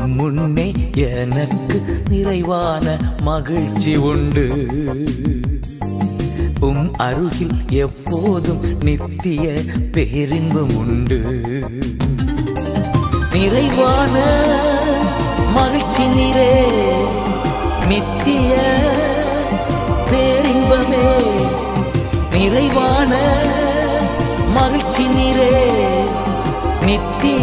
உம் முன்னே எனக்கு நிறைவான மகிழ்ச்சி உண்டு உம் அருகில் எப்போதும் நித்திய பேரின்பம் உண்டு நிறைவான மகிழ்ச்சி நீரே நித்திய பேரின்பமே நிறைவான மகிழ்ச்சி நீரே நித்திய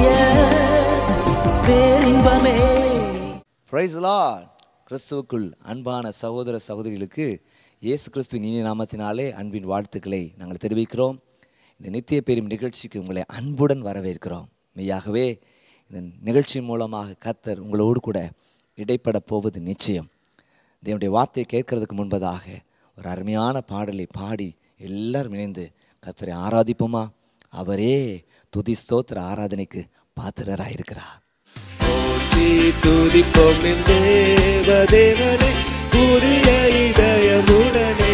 பேரின்பமே பிரைஸ் லார்ட் கிறிஸ்துவுக்குள் அன்பான சகோதர சகோதரிகளுக்கு இயேசு கிறிஸ்துவின் இனிய நாமத்தினாலே அன்பின் வாழ்த்துக்களை நாங்கள் தெரிவிக்கிறோம் இந்த நித்திய பெரும் நிகழ்ச்சிக்கு உங்களை அன்புடன் வரவேற்கிறோம் மெய்யாகவே இந்த நிகழ்ச்சி மூலமாக கத்தர் உங்களோடு கூட இடைப்பட போவது நிச்சயம் தேவனுடைய வார்த்தையை கேட்கறதுக்கு முன்பதாக ஒரு அருமையான பாடலை பாடி எல்லாரும் இணைந்து கத்தரை ஆராதிப்போமா அவரே துதி ஸ்தோத்திர ஆராதனைக்கு பாத்திரராயிருக்கிறார் போற்றி துதிப்போம் என் தேவ தேவனே புதிய இதயமுடனே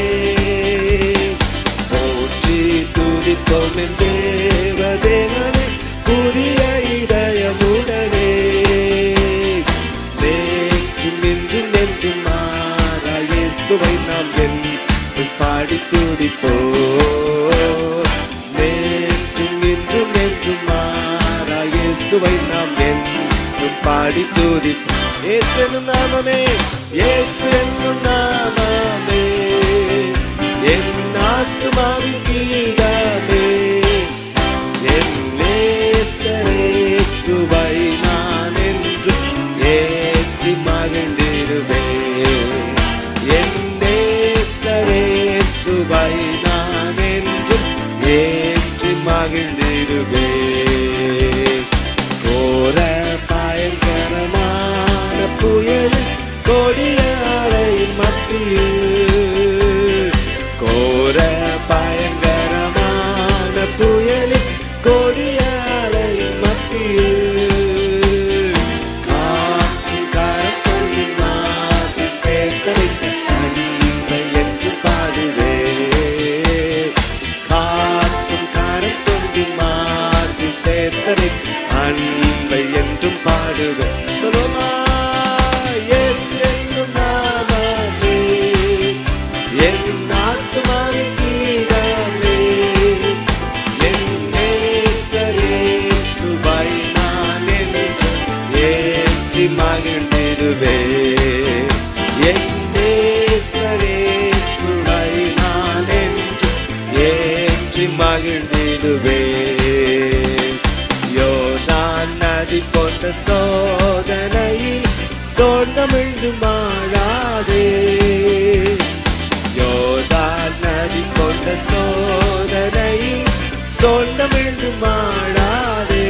போற்றி துதிப்போம் என் தேவ தேவனே புதிய இதயமுடனே நேற்றும் இன்றும் என்றும் மாறா இயேசுவை நாம் என்று பாடி துதிப்போம் நேற்றும் இன்றும் என்றும் மாறா இயேசுவை நாம் என்றும் பாடி துதிப்போம் இயேசு என்னும் நாமமே இயேசு என்னும் நாமமே என் ஆத்துமாவின் கீதமே என் நேசரேசுவை நான் என்றும் ஏற்றி மகிழ்ந்திடுவேன் என் நேசரேசுவை நான் என்றும் ஏற்றி மகிழ்ந்திடுவேன் கோர பயங்கரமான புயல் கொடிய அலையின் மத்தியில் கோர பயங்கரமான புயலில் கொடிய அலையின் மத்தியில் காற்றின் கரத்தொழில் மாற்றி சேர்த்தவை அன்பை என்று பாடுவேன் காற்றும் கரத்தொழில் மாற்றி சேர்த்தவை அன்பை என்றும் பாடுவேன் சொல்லுமா இயேசு என்னும் நாமமே என் ஆத்துமாவின் கீதமே என் நேசரேசுவை நான் என்றும் ஏற்றி மகிழ்ந்திடுவேன் என் நேசரேசுவை நான் என்றும் ஏற்றி மகிழ்ந்திடுவேன் யோதான் நதி கொண்ட சோதனையில் சோர்ந்தமிழ்ந்து மாறாதே யோதான் நதி கொண்ட சோதனையில் சோர்ந்தமிழ்ந்து மாறாதே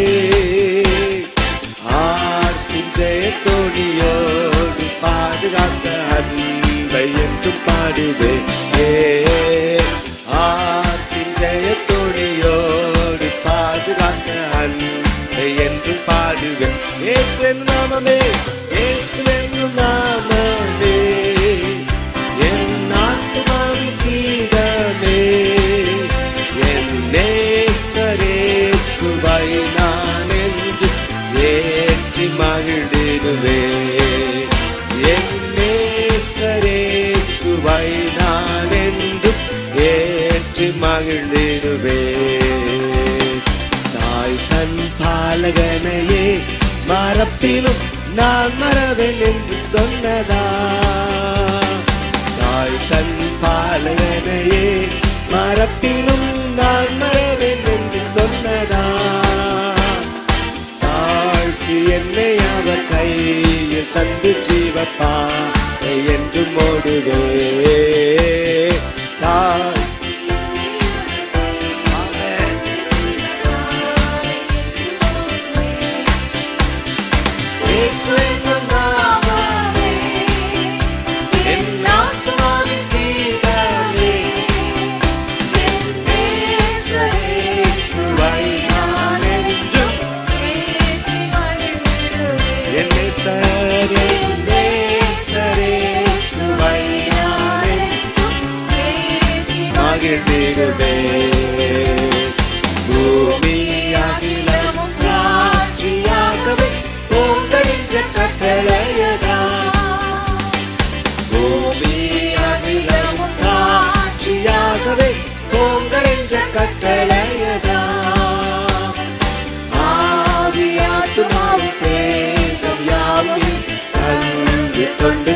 ஆர்த்தின் ஜெயத்தோழியோடு பாதுகாத்த அன்பை என்று பாடுவேன் ஏ ஆர்த்தின் ஜெயத்தோழியோடு பாதுகாத்த அன்பை என்று பாடுவேன் இயேசு என்னும் நாமமே இயேசு என்னும் நாமமே என் ஆத்துமாவின் கீதமே என் நேசரேசுவை நான் என்று ஏற்றி மகிழ்ந்திடுவேன் என் நேசரேசுவை நான் என்றும் ஏற்றி மகிழ்ந்திடுவேன் தாய் தன் பாலகனையே மறப்பினும் நான் மறவேன் என்று சொன்னதா தாய் தன் பாலகனையே மறப்பினும் நான் மறவேன் என்று சொன்னதா தாழ்த்தி என்னை அவர் கையில் தந்து ஜீவப்பா என்று மோடுவே தாய் இயேசு என்னும் நாமமே, என் ஆத்துமாவின் கீதமே, என் நேசரேசுவை நான் என்றும் என் நேசர், என் நேசரேசுவை நான் என்றும் மகிழ்ந்திடுவே பூமி அகிலம் சாட்சியாகவே உங்களின்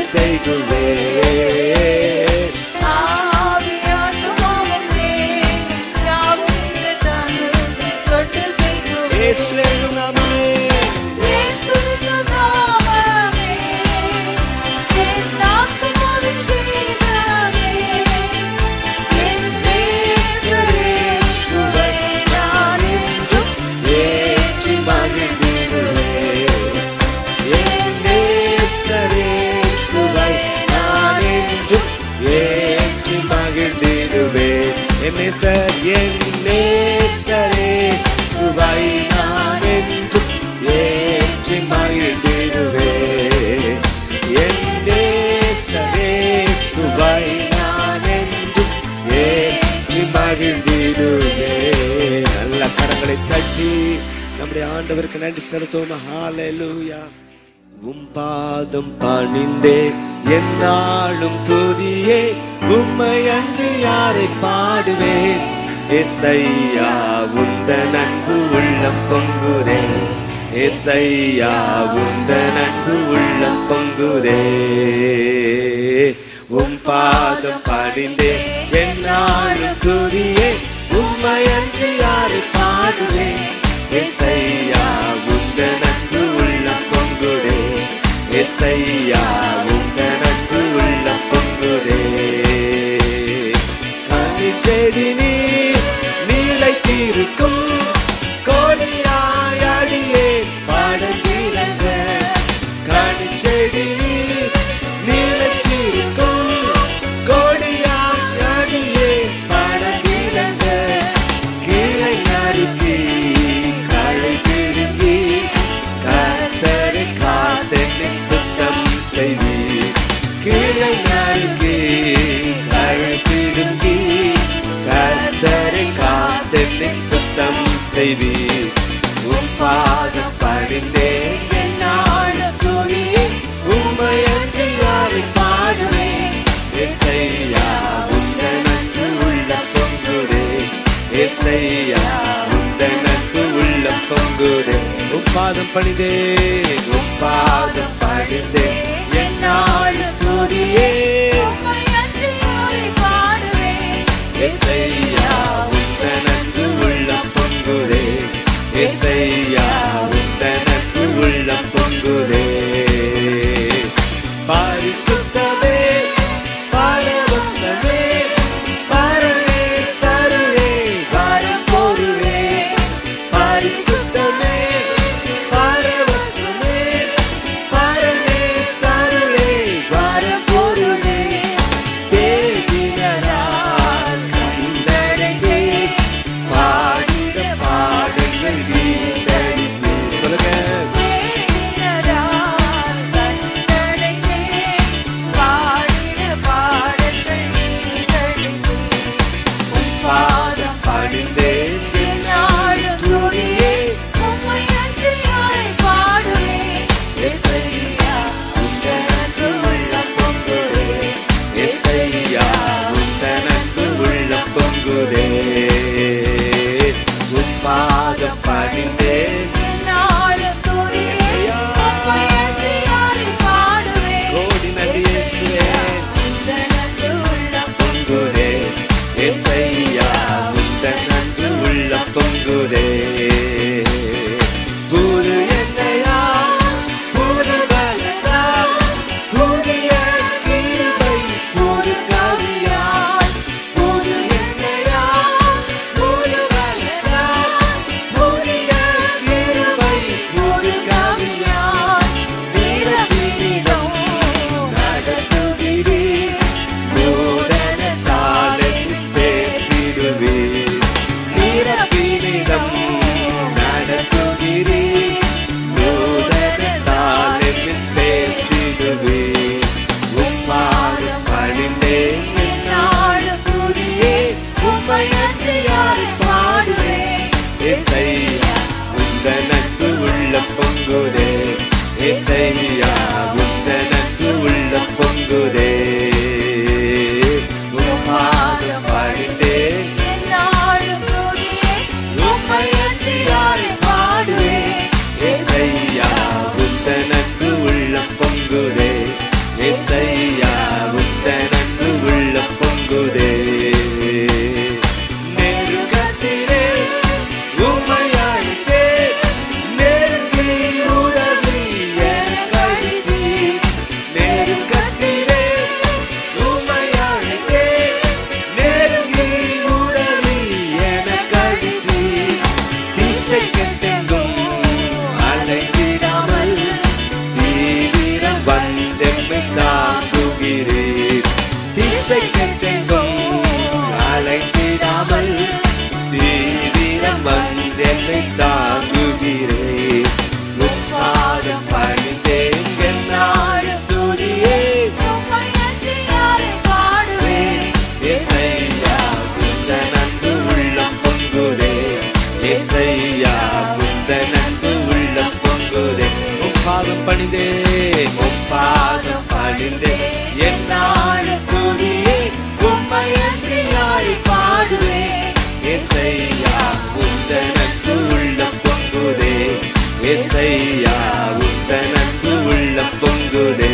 செய்குவேன் ஆவியாத்துமாவுமே யாவும் இந்த தன்னுக்கு தொட்டு செய்குவே இயேசு என்னும் நாமமே இயேசுவின் நாமமே என் ஆத்துமாவின் கீதமே என் நேசரே சுவை நான் என்றும் ஏற்றி மகிழ்ந்திடுவேன் என் நேசரே சுவை நான் என்றும் ஏற்றி மகிழ்ந்திடுவேன் என் நேசர் என் நேசரே சுவை நான் என்றும் ஏற்றி மகிழ்ந்திடுவேன் என் நேசரே சுவை நான் என்றும் ஏற்றி மகிழ்ந்திடுவேன் நல்ல கரங்களை தட்டி நம்முடைய ஆண்டவருக்கு நன்றி செலுத்துவோம் ஹalleluya உம் பாதம் பணிந்தே என்னாலும் துதியே உம்மை அன்று யாரை பாடுவேன் எசையா உந்த நன்கு உள்ளம் பொங்குரே எசையா உந்த நன்கு உள்ளம் பொங்குரே உம் பாதம் பணிந்தே என்னாலும் துதியே உம்மை அன்று யாரை பாடுவேன் எசையா உந்த நன்கு உள்ளம் பொங்குதே எசையா உந்த நன்கு உள்ளம் பொங்குதே கனி செடி நீர் நீலைத்திருக்கும் கோடியாய் அடியே பாடந்திழங்க கனி செடி நீர் நீலைத்திருக்கும் கோடியாய் அடியே பாடந்திழங்க கீழை நறுக்கி களை பிடுங்கி கத்தரை காத்தென்னை சுத்தம் செய்வி கீழை நறுக்கி களை பிடுங்கி கத்தரை காத்தென்னை சுத்தம் செய்வி உன் பாதம் படிந்தேன் என்னாலும் துதியே உம்மை அன்று யாரை பாடுவேன் எசையா உந்த நன்று உள்ள பொங்குடே எசையா உந்த நன்று உள்ள பொங்குடே உப்பாதம் பணிதே உப்பாதம் பணிதே என்னாலும் துதியே உம்மை அன்றி யாரை பாடுவேன் எசையா உந்த நன்று உள்ள பொங்குடே எசையா உந்த நன்று உள்ள பொங்குடே பரிசுத்தமே பரவசமே பரமே சருளே வரப்பொருளே பரிசுத்தமே பரவசமே பரமே சருளே வரப்பொருளே தேடினரால் கண்டு ஏசையா உந்தன் அன்பு உள்ள பொங்குதே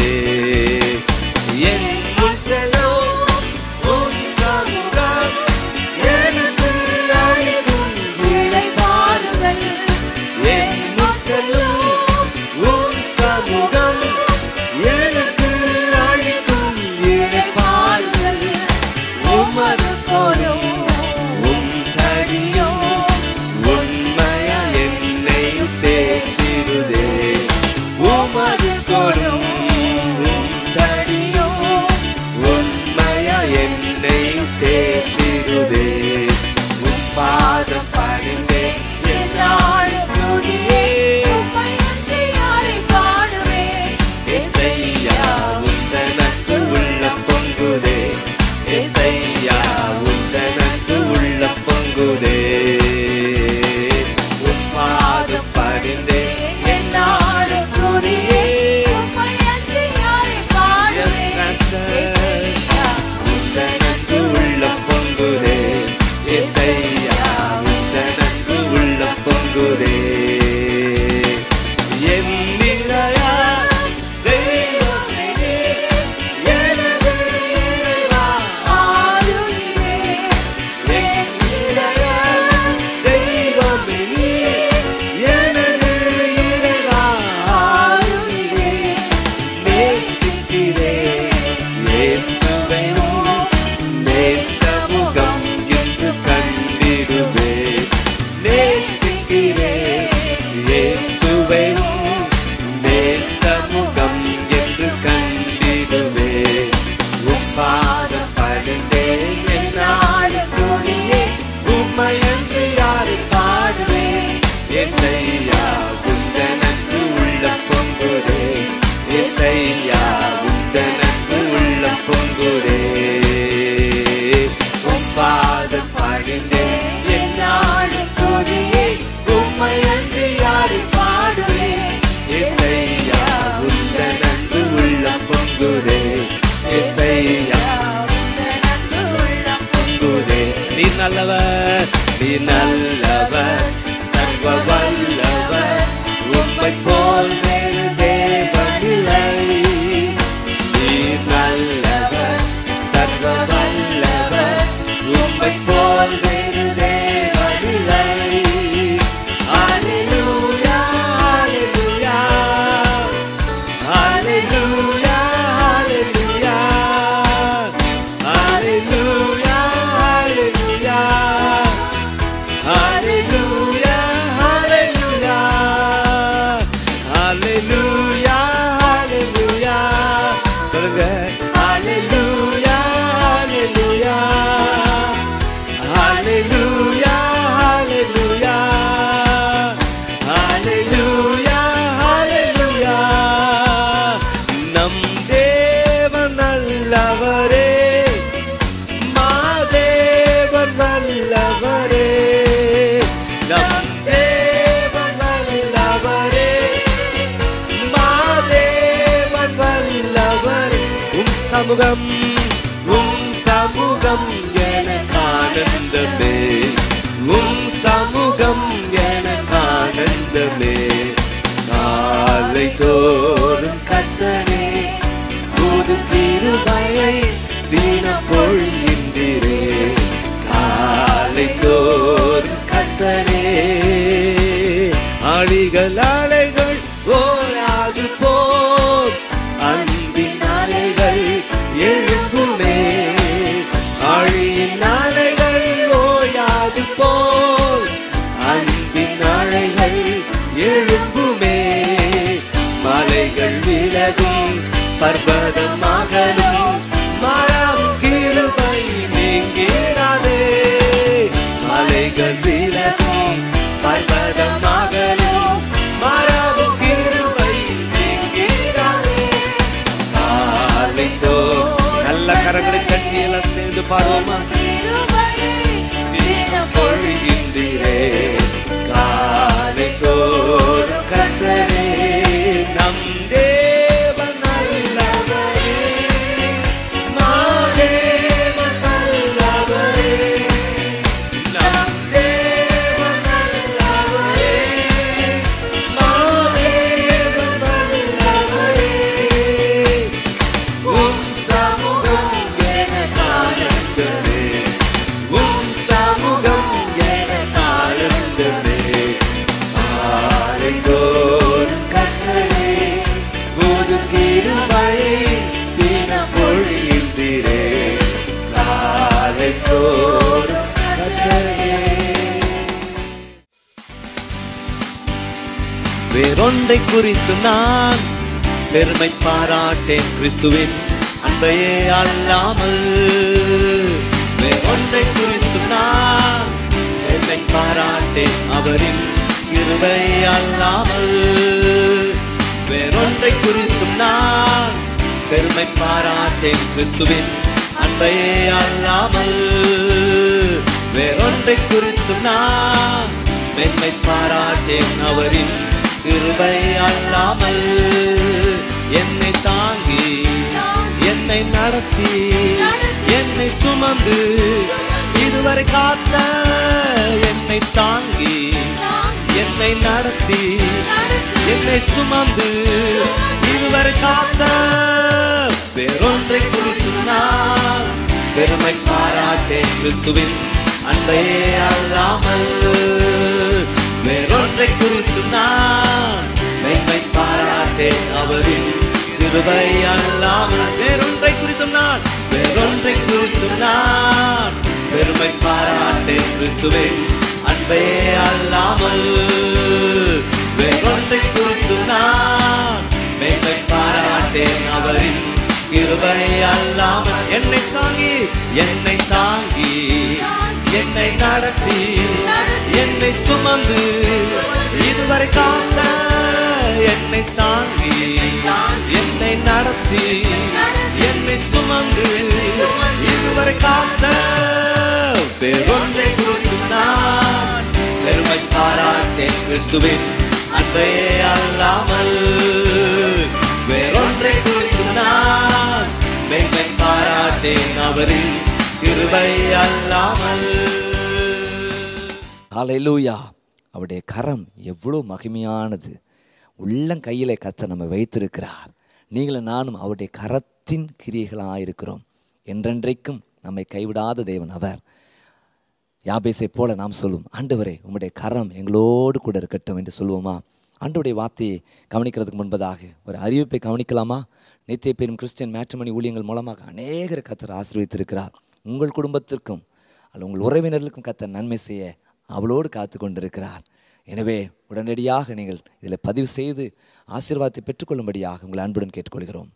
என் முசலோ உன் சமுகம் எனக்கு அளிக்கும் இளைப்பாறுதல் என் முசலோ உன் சமுகம் எனக்கு அளிக்கும் இளைப்பாறுதல் உமது கோலும் உம் தடியும் உண்மையா என்னை தேற்றிடுதே உமது கொடும் உம் தடியும் உண்மையா என்னை தேற்றிடுதே உம் பாதம் பணிந்தே என்னாலும் துதியே உம்மை அன்றி யாரை பாடுவேன் எசையா உந்தனக்கு உள்ள பொங்குதே எசையா உந்தனக்கு உள்ள பொங்குதே உன் பாதம் படிந்தே என்னாலும் துதியே உம்மை அன்றி யாரை பாடுவேன் இசையா உந்தனக்கு உள்ள பொங்குதே எசையா உந்தனக்கு உள்ள பொங்குதே என் நிலையா தெய்வமே எனது இறைவா ஆளுகிறே என் நிலையா தெய்வமே எனது இறைவா ஆளுகிறே நேசிக்கிறேன் இயேசுவை நேசமுகம் என்று கண்டிடுவேன் நேசிக்கிறேன் இயேசுவை நேசமுகம் என்று கண்டிடுவேன் உப்பாதம் படுந்தேன் என்னாலும் துணியே உம்மை என்று யாரை பாடுவேன் எசையா உந்தனக்கு உள்ள பொங்குதே எசையா உந்தனக்கு உள்ள பொங்குதே உப்பாதம் படுந்தேன் என்னாலும் துணியே உம்மை என்று யாரை பாடுவேன் எசையா உந்தனக்கு உள்ள பொங்குதே எசையா உந்தனக்கு உள்ளம் பொங்குதே நீ நல்லவர் நீ நல்லவர் சர்வ வல்லவர் உம்மை போல் வேறு தேவனில்லை நீ நல்லவர் சர்வ வல்லவர் உம்மை போல் வேறு தேவனில்லை Hallelujah, hallelujah. Hallelujah, hallelujah. Hallelujah, hallelujah. Hallelujah, hallelujah. Hallelujah, hallelujah. சொல்லுங்க Hallelujah, hallelujah. Hallelujah, hallelujah. Hallelujah, hallelujah. நம் தேவன் நல்லவரே மாதேவன் வல்லவரே நம் தேவன் வல்லவரே மாதேவன் வல்லவரே உம் சமூகம் உம் சமூகம் எனக்கு ஆனந்தமே உம் சமூகம் எனக்கு ஆனந்தமே காலை தோறும் கத்தனே புது கிருபையை தினம் பொழிகின்றீரே காலை தோறும் கத்தனே அழிகள் அலைகள் ஓயாது போல் அன்பின் அலைகள் எழும்புமே அழியின் அலைகள் ஓயாது போல் அன்பின் அலைகள் எழும்புமே மலைகள் விலகும் பர்வதம் அகலும் மரம் கிருபை நீங்கிடாதே மலைகள் விலகும் பர்வதம் அகலும் மரம் கிருபை நீங்கிடாதே காலைத்தோ நல்ல கரங்களை தட்டி எல்லாம் சேர்ந்து பாடுவோமா கிருபையை தினம் பொழிகின்றீரே காலை தோறும் கத்தரே நம் தேவன் நல்லவரே மாதேவன் நல்லவரே நம் தேவன் நல்லவரே மாதேவன் வேறொன்றை குறித்து நான் பெருமை பாராட்டேன் கிறிஸ்துவின் அன்பையே அல்லாமல் வேறொன்றை குறித்து நான் பெருமை பாராட்டேன் அவரின் இருவை அல்லாமல் வேறொன்றை குறித்தும் நான் பெருமை பாராட்டேன் கிறிஸ்துவின் அன்பையே அல்லாமல் வேறொன்றை குறித்தும் நான் பெருமை பாராட்டேன் அவரின் கிருபை அல்லாமல் என்னை தாங்கி என்னை நடத்தி என்னை சுமந்து இதுவரை காத்த என்னை தாங்கி என்னை நடத்தி என்னை சுமந்து இதுவரை காத்த வேறொன்றை குறித்து நான் பெருமை பாராட்டேன் கிறிஸ்துவின் அன்பையே அல்லாமல் வேறொன்றை குறித்து நான் பெருமை பாராட்டேன் அவரின் கிருபை அல்லாமல் வேறொன்றை குறித்தும் நான் வேறொன்றை குறித்தும் நான் பெருமை பாராட்டேன் கிறிஸ்துவின் அன்பே அல்லாமல் வேறொன்றை குறித்தும் நான் மேன்மை பாராட்டேன் அவரின் கிருபை அல்லாமல் என்னை தாங்கி என்னை தாங்கி என்னை நடத்தி என்னை சுமந்து இதுவரை காத்த என்னை தாங்கி என்னை நடத்தி என்னை சுமந்து இதுவரை காத்த வேறொன்றை குறித்து நான் பெருமை பாராட்டேன் கிறிஸ்துவின் அன்பையே அல்லாமல் வேறொன்றை குறித்து நான் மேன்மை பாராட்டேன் அவரின் கிருபை அல்லாமல் ஹalleluya அவருடைய கரம் எவ்வளோ மகிமையானது உள்ளங்கையிலே கத்த நம்ம வைத்திருக்கிறார் நீங்களும் நானும் அவருடைய கரத்தின் கிரியைகளாக இருக்கிறோம் என்றென்றைக்கும் நம்மை கைவிடாத தேவன் அவர் யாபேசை போல நாம் சொல்லும் ஆண்டவரே உம்முடைய கரம் எங்களோடு கூட இருக்கட்டும் என்று சொல்லுவோமா ஆண்டவருடைய வார்த்தையை கவனிக்கிறதுக்கு முன்பதாக ஒரு அறிவிப்பை கவனிக்கலாமா நித்திய பெரும் கிறிஸ்டியன் மேட்ரிமணி ஊழியங்கள் மூலமாக அநேகர் கத்தர் ஆசீர்வதித்திருக்கிறார் உங்கள் குடும்பத்திற்கும் அல்ல உங்கள் உறவினர்களுக்கும் கத்தர் நன்மை செய்ய அவளோடு காத்து கொண்டிருக்கிறார் எனவே உடனடியாக நீங்கள் இதில் பதிவு செய்து ஆசீர்வாதத்தை பெற்றுக்கொள்ளும்படியாக உங்கள் அன்புடன் கேட்டுக்கொள்கிறோம்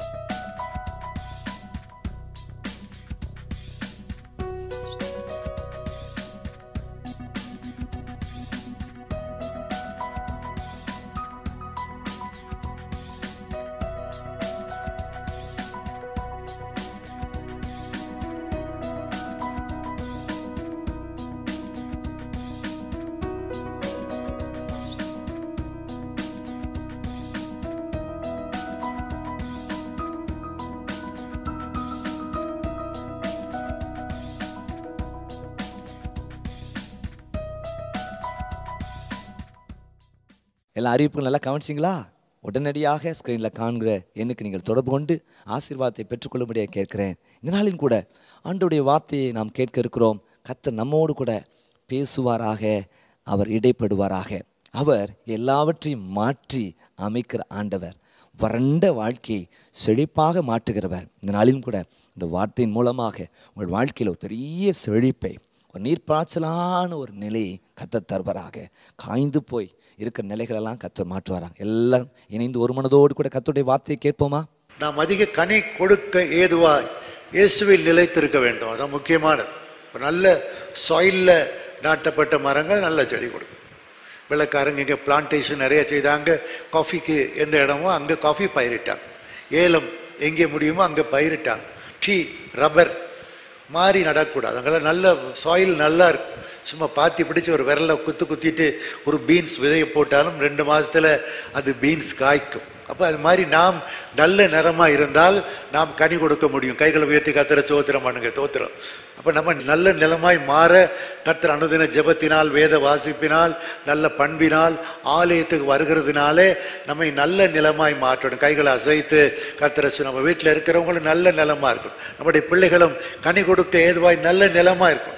எல்லா அறிவிப்புகள் நல்லா கவனிச்சிங்களா உடனடியாக ஸ்க்ரீனில் காண்கிற எண்ணுக்கு நீங்கள் தொடர்பு கொண்டு ஆசீர்வாதத்தை பெற்றுக்கொள்ளும்படியாக கேட்கிறேன் இந்த நாளின் கூட ஆண்டோடைய வார்த்தையை நாம் கேட்க இருக்கிறோம் கர்த்தர் நம்மோடு கூட பேசுவாராக அவர் இடைப்படுவாராக அவர் எல்லாவற்றையும் மாற்றி அமைக்கிற ஆண்டவர் வறண்ட வாழ்க்கையை செழிப்பாக மாற்றுகிறவர் இந்த நாளிலும் கூட இந்த வார்த்தையின் மூலமாக உங்கள் வாழ்க்கையில் ஒரு பெரிய செழிப்பை ஒரு நீர்ப்பாய்ச்சலான ஒரு நிலையை கத்த தருவராக காய்ந்து போய் இருக்கிற நிலைகளெல்லாம் கத்த மாற்றுவாராங்க எல்லாரும் இணைந்து ஒரு மனதோடு கூட கத்துடைய வார்த்தையை கேட்போமா நாம் அதிக கனி கொடுக்க ஏதுவாய் இயேசுவில் நிலைத்திருக்க வேண்டும் அதான் முக்கியமானது ஒரு நல்ல சாயிலில் நாட்டப்பட்ட மரங்கள் நல்ல செடி கொடுக்கும் வெள்ளக்காரங்க இங்கே பிளான்டேஷன் நிறைய செய்தாங்க காஃபிக்கு எந்த இடமோ அங்கே காஃபி பயிரிட்டாங்க ஏலம் எங்கே முடியுமோ அங்கே பயிரிட்டாங்க டீ ரப்பர் மாறி நடக்கூடாது அங்கெல்லாம் நல்ல சாயில் நல்லா இருக்கும் சும்மா பாத்தி பிடிச்சி ஒரு விரலை குத்து குத்திட்டு ஒரு பீன்ஸ் விதையை போட்டாலும் ரெண்டு மாசத்துல அது பீன்ஸ் காய்க்கும் அப்போ அது மாதிரி நாம் நல்ல நிறமா இருந்தால் நாம் கனி கொடுக்க முடியும் கைகளை உயர்த்தி கத்திர சோத்திரம் பண்ணுங்க தோத்திரம் அப்போ நம்ம நல்ல நிலமாய் மாற கத்திர அனுதின ஜெபத்தினால் வேத வாசிப்பினால் நல்ல பண்பினால் ஆலயத்துக்கு வருகிறதுனாலே நம்மை நல்ல நிலமாய் மாற்றணும் கைகளை அசைத்து கத்திர நம்ம வீட்டில் இருக்கிறவங்களும் நல்ல நிலமா இருக்கும் நம்முடைய பிள்ளைகளும் கனி கொடுக்க ஏதுவாய் நல்ல நிலமா இருக்கும்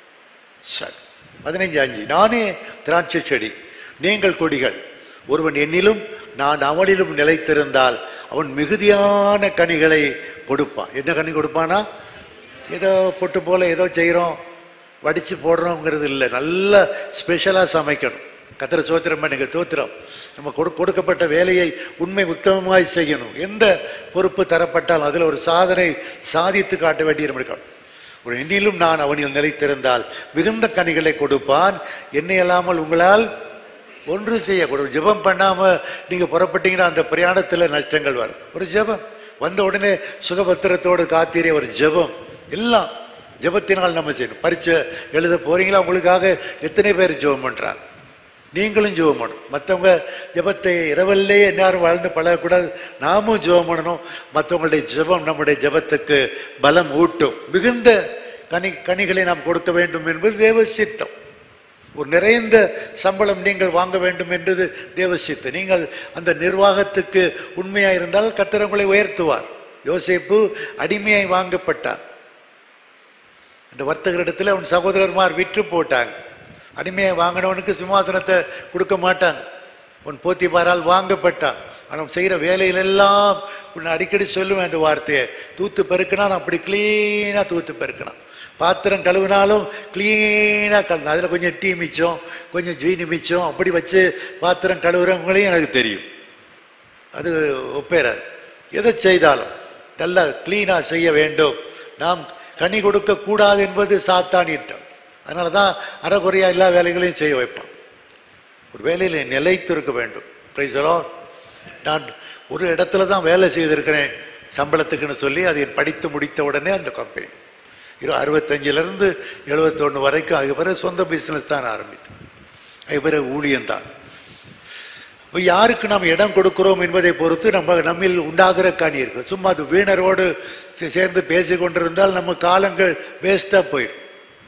சரி பதினைஞ்சு அஞ்சு நானே திராட்சை செடி நீங்கள் கொடிகள் ஒருவன் என்னிலும் நான் அவனிலும் நிலைத்திருந்தால் அவன் மிகுதியான கனிகளை கொடுப்பான் என்ன கனி கொடுப்பானா ஏதோ பொட்டு போல ஏதோ செய்கிறோம் வடித்து போடுறோங்கிறது இல்லை நல்ல ஸ்பெஷலாக சமைக்கணும் கத்திர சோத்திரம் பண்ணுங்க தோத்திரம் நம்ம கொடு கொடுக்கப்பட்ட வேலையை உண்மை உத்தமமாய் செய்யணும் எந்த பொறுப்பு தரப்பட்டாலும் அதில் ஒரு சாதனை சாதித்து காட்ட வேண்டிய இருக்கணும் ஒரு எண்ணிலும் நான் அவனில் நிலைத்திருந்தால் மிகுந்த கனிகளை கொடுப்பான் என்னை அல்லாமல் உங்களால் ஒன்று செய்யக்கூடாது ஜெபம் பண்ணாம நீங்க புறப்பட்டீங்கன்னா அந்த பிரயாணத்துல நஷ்டங்கள் வரும் ஒரு ஜெபம் வந்த உடனே சுகபத்திரத்தோடு காத்தீரே ஒரு ஜெபம் எல்லாம் ஜெபத்தினால் நம்ம செய்யணும் பரீட்சை எழுத போறீங்களா உங்களுக்காக எத்தனை பேர் ஜெபம் பண்றாங்க நீங்களும் ஜெபம் பண்ணணும் மற்றவங்க ஜெபத்தை இரவல்லே எல்லாரும் வாழ்ந்து பழகக்கூடாது நாமும் ஜெபம் பண்ணணும் மற்றவங்களுடைய ஜெபம் நம்முடைய ஜெபத்துக்கு பலம் ஊட்டும் மிகுந்த கனி கனிகளை நாம் கொடுக்க வேண்டும் என்பது தேவ சித்தம் ஒரு நிறைந்த சம்பளம் நீங்கள் வாங்க வேண்டும் என்றது தேவசித்து நீங்கள் அந்த நிர்வாகத்துக்கு உண்மையா இருந்தால் கர்த்தர் உங்களை உயர்த்துவார் யோசேப்பு அடிமையாய் வாங்கப்பட்டார் அந்த வர்த்தகரிடத்தில் அவன் சகோதரர்மார் விற்று போட்டாங்க அடிமையை வாங்கினவனுக்கு சிம்மாசனத்தை கொடுக்க மாட்டாங்க உன் போத்திபாரால் வாங்கப்பட்டான் அவன் செய்கிற வேலையிலெல்லாம் உன்னை அடிக்கடி சொல்லுவேன் அந்த வார்த்தையை தூத்து பெருக்கினான் அப்படி க்ளீனாக தூத்து பெருக்கினான் பாத்திரம் கழுவினாலும் க்ளீனாக கழுவினான் அதில் கொஞ்சம் டீ மிச்சம் கொஞ்சம் ஜீனி மிச்சம் அப்படி வச்சு பாத்திரம் கழுவுறவங்களையும் எனக்கு தெரியும் அது ஒப்பேறாது எதை செய்தாலும் நல்லா க்ளீனாக செய்ய வேண்டும் நாம் கனி கொடுக்க கூடாது என்பது சாத்தானிட்டம் அதனால தான் அறகுறையா எல்லா வேலைகளையும் செய்ய வைப்பான் ஒரு வேலையில் நிலைத்திருக்க வேண்டும் பிரைசரோ நான் ஒரு இடத்துல தான் வேலை செய்திருக்கிறேன் சம்பளத்துக்குன்னு சொல்லி அதை படித்து முடித்த உடனே அந்த கம்பெனி இரு அறுபத்தஞ்சிலிருந்து எழுபத்தொன்று வரைக்கும் அதுக்கு பிறகு சொந்த பிஸ்னஸ் தான் ஆரம்பித்தேன் அதுக்கு பிறகு ஊழியம்தான் இப்போ யாருக்கு நாம் இடம் கொடுக்கிறோம் என்பதை பொறுத்து நம்ம நம்மில் உண்டாகிற கனி இருக்கு சும்மா அது வீணரோடு சே- சேர்ந்து பேசி கொண்டிருந்தால் நம்ம காலங்கள் வேஸ்டாக போயிடும்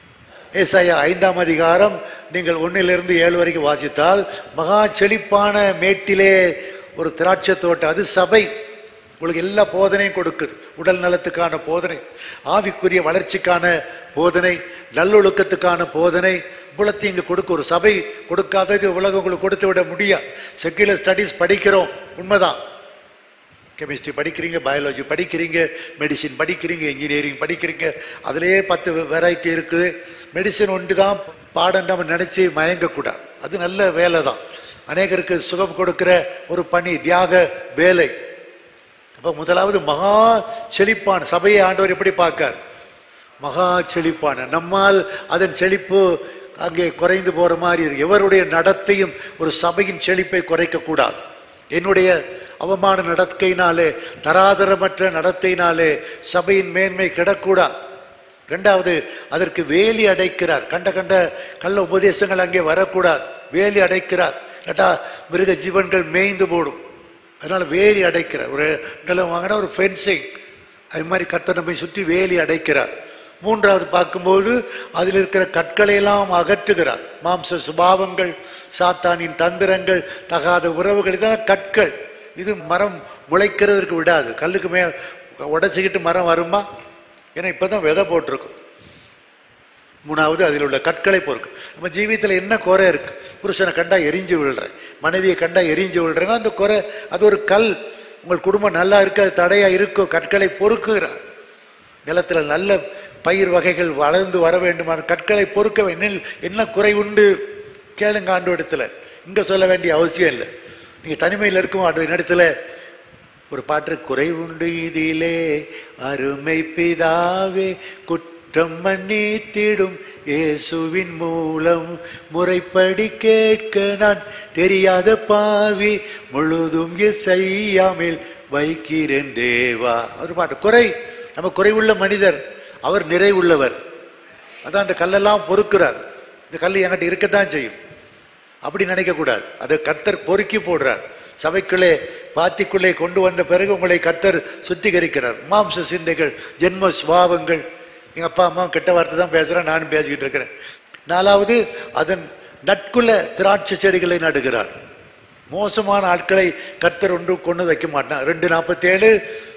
ஏசாயா ஐந்தாம் அதிகாரம் நீங்கள் ஒன்னிலிருந்து ஏழு வரைக்கும் வாசித்தால் மகா செழிப்பான மேட்டிலே ஒரு திராட்சை தோட்டம் அது சபை உங்களுக்கு எல்லா போதனையும் கொடுக்குது உடல் நலத்துக்கான போதனை ஆவிக்குரிய வளர்ச்சிக்கான போதனை நல்லொழுக்கத்துக்கான போதனை இவ்வளத்தையும் இங்கே கொடுக்க ஒரு சபை கொடுக்காதது உலகம் உங்களுக்கு கொடுத்து விட முடியாது செக்குலர் ஸ்டடீஸ் படிக்கிறோம் உண்மைதான் கெமிஸ்ட்ரி படிக்கிறீங்க பயாலஜி படிக்கிறீங்க மெடிசின் படிக்கிறீங்க இன்ஜினியரிங் படிக்கிறீங்க அதிலேயே பத்து வெரைட்டி இருக்குது மெடிசின் ஒன்று தான் பாடம் நம்ம நினச்சி மயங்கக்கூடாது அது நல்ல வேலை தான் அநேகருக்கு சுகம் கொடுக்கிற ஒரு பணி தியாக வேலை அப்போ முதலாவது மகா செழிப்பான் சபையை ஆண்டவர் எப்படி பார்க்கார் மகா செழிப்பான நம்மால் அதன் செழிப்பு அங்கே குறைந்து போற மாதிரி இருக்கு எவருடைய நடத்தையும் ஒரு சபையின் செழிப்பை குறைக்க கூடாது என்னுடைய அவமான நடக்கையினாலே தராதரமற்ற நடத்தையினாலே சபையின் மேன்மை கிடக்கூடாது ரெண்டாவது அதற்கு வேலி அடைக்கிறார் கண்ட கண்ட கள்ள உபதேசங்கள் அங்கே வரக்கூடாது வேலி அடைக்கிறார் கேட்டா மிருக ஜீவன்கள் மேய்ந்து போடும் அதனால வேலி அடைக்கிறார் ஒரு நிலம் வாங்கினா ஒரு ஃபென்சிங் அது மாதிரி கர்த்தர் நம்மை சுற்றி வேலி அடைக்கிறார் மூன்றாவது பார்க்கும்போது அதில் இருக்கிற கற்களை எல்லாம் அகற்றுகிறார் மாம்ச சுபாவங்கள் சாத்தானின் தந்திரங்கள் தகாத உறவுகள் இதெல்லாம் கற்கள் இது மரம் முளைக்கிறதுக்கு விடாது கல்லுக்கு மே உடைச்சிக்கிட்டு மரம் வருமா ஏன்னா இப்பதான் விதை போட்டிருக்கும் மூணாவது அதில் உள்ள கற்களை பொறுக்கு நம்ம ஜீவியத்தில் என்ன குறை இருக்கு புருஷனை கண்டா எரிஞ்சு விழுறேன் மனைவியை கண்டா எரிஞ்சு விழுறேன்னா அந்த குறை அது ஒரு கல் உங்கள் குடும்பம் நல்லா இருக்கு அது தடையா இருக்கும் கற்களை பொறுக்குகிறார் நிலத்துல நல்ல பயிர் வகைகள் வளர்ந்து வர வேண்டுமான கற்களை பொறுக்க வேண்டும் என்ன குறை உண்டு கேளுங்க ஆண்டு இடத்துல இங்க சொல்ல வேண்டிய அவசியம் இல்லை நீங்க தனிமையில் இருக்கும் ஆண்டு இடத்துல ஒரு பாட்டு குறை உண்டு இதிலே அருமை பிதாவே குற்றம் மன்னித்திடும் இயேசுவின் மூலம் முறைப்படி கேட்க நான் தெரியாத பாவி முழுதும் செய்யாமல் வைக்கிறேன் தேவா ஒரு பாட்டு குறை நம்ம குறைவுள்ள மனிதர் அவர் நிறைவுள்ளவர் அதான் அந்த கல்லெல்லாம் பொறுக்கிறார் இந்த கல் என்கிட்ட இருக்கத்தான் செய்யும் அப்படி நினைக்கக்கூடாது அதை கர்த்தர் பொறுக்கி போடுறார் சபைக்குள்ளே பாத்திக்குள்ளே கொண்டு வந்த பிறகு உங்களை கர்த்தர் சுத்திகரிக்கிறார் மாம்ச சிந்தைகள் ஜென்ம சுபாவங்கள் எங்க அப்பா அம்மா கெட்ட வார்த்தை தான் பேசுறேன் நானும் பேசிக்கிட்டு இருக்கிறேன் நாலாவது அதன் நட்குல திராட்சை செடிகளை நடுகிறார் மோசமான ஆட்களை கர்த்தர் ஒன்று கொண்டு வைக்க மாட்டான் ரெண்டு நாற்பத்தேழு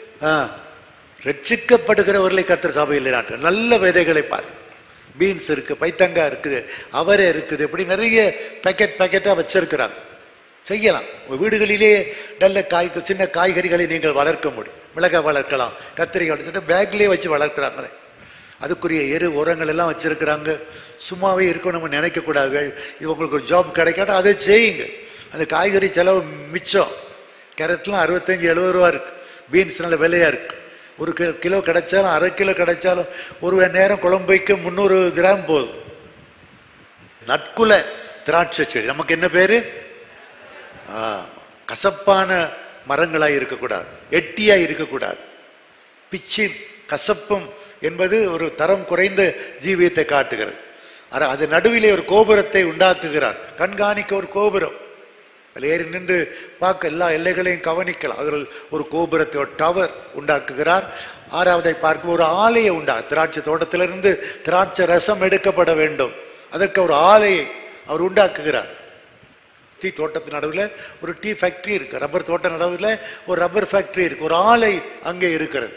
ரட்சிக்கப்படுகிறவர்களை கர்த்தர் சபையில் நாட்டு நல்ல விதைகளை பார்த்து பீன்ஸ் இருக்கு பைத்தங்காய் இருக்குது அவரை இருக்குது இப்படி நிறைய பேக்கெட் பேக்கெட்டாக வச்சிருக்கிறாங்க செய்யலாம் உங்க வீடுகளிலே நல்ல காய் சின்ன காய்கறிகளை நீங்கள் வளர்க்க முடியும் மிளகாய் வளர்க்கலாம் கத்திரிக்காய் வளர்த்து பேக்லேயே வச்சு வளர்க்குறாங்களே அதுக்குரிய எரு உரங்கள் எல்லாம் வச்சிருக்கிறாங்க சும்மாவே இருக்கும் நம்ம நினைக்கக்கூடாது இது உங்களுக்கு ஒரு ஜாப் கிடைக்காட்டா அதை செய்யுங்க அந்த காய்கறி செலவு மிச்சம் கேரட்லாம் அறுபத்தஞ்சு எழுபது ரூபா இருக்கு பீன்ஸ் நல்ல விலையா இருக்கு ஒரு கி- கிலோ கிடைச்சாலும் அரை கிலோ கிடைச்சாலும் ஒரு நேரம் குழம்பு வைக்க முந்நூறு கிராம் போதும் நட்குல திராட்சை செடி நமக்கு என்ன பேரு ஆ, கசப்பான மரங்களாய் இருக்கக்கூடாது எட்டியா இருக்கக்கூடாது பிச்சு கசப்பும் என்பது ஒரு தரம் குறைந்த ஜீவியத்தை காட்டுகிறது ஆனா அது நடுவிலே ஒரு கோபுரத்தை உண்டாக்குகிறார் கண்காணிக்க ஒரு கோபுரம் அதில் ஏறி நின்று பார்க்க எல்லா எல்லைகளையும் கவனிக்கலாம் அதில் ஒரு கோபுரத்தை ஒரு டவர் உண்டாக்குகிறார் ஆறாவதை பார்க்க ஒரு ஆலையை உண்டா திராட்சை தோட்டத்திலிருந்து திராட்சை ரசம் எடுக்கப்பட வேண்டும் அதற்கு ஒரு ஆலையை அவர் உண்டாக்குகிறார் டீ தோட்டத்து நடுவில் ஒரு டீ ஃபேக்டரி இருக்கு ரப்பர் தோட்ட நடுவில் ஒரு ரப்பர் ஃபேக்டரி இருக்கு ஒரு ஆலை அங்கே இருக்கிறது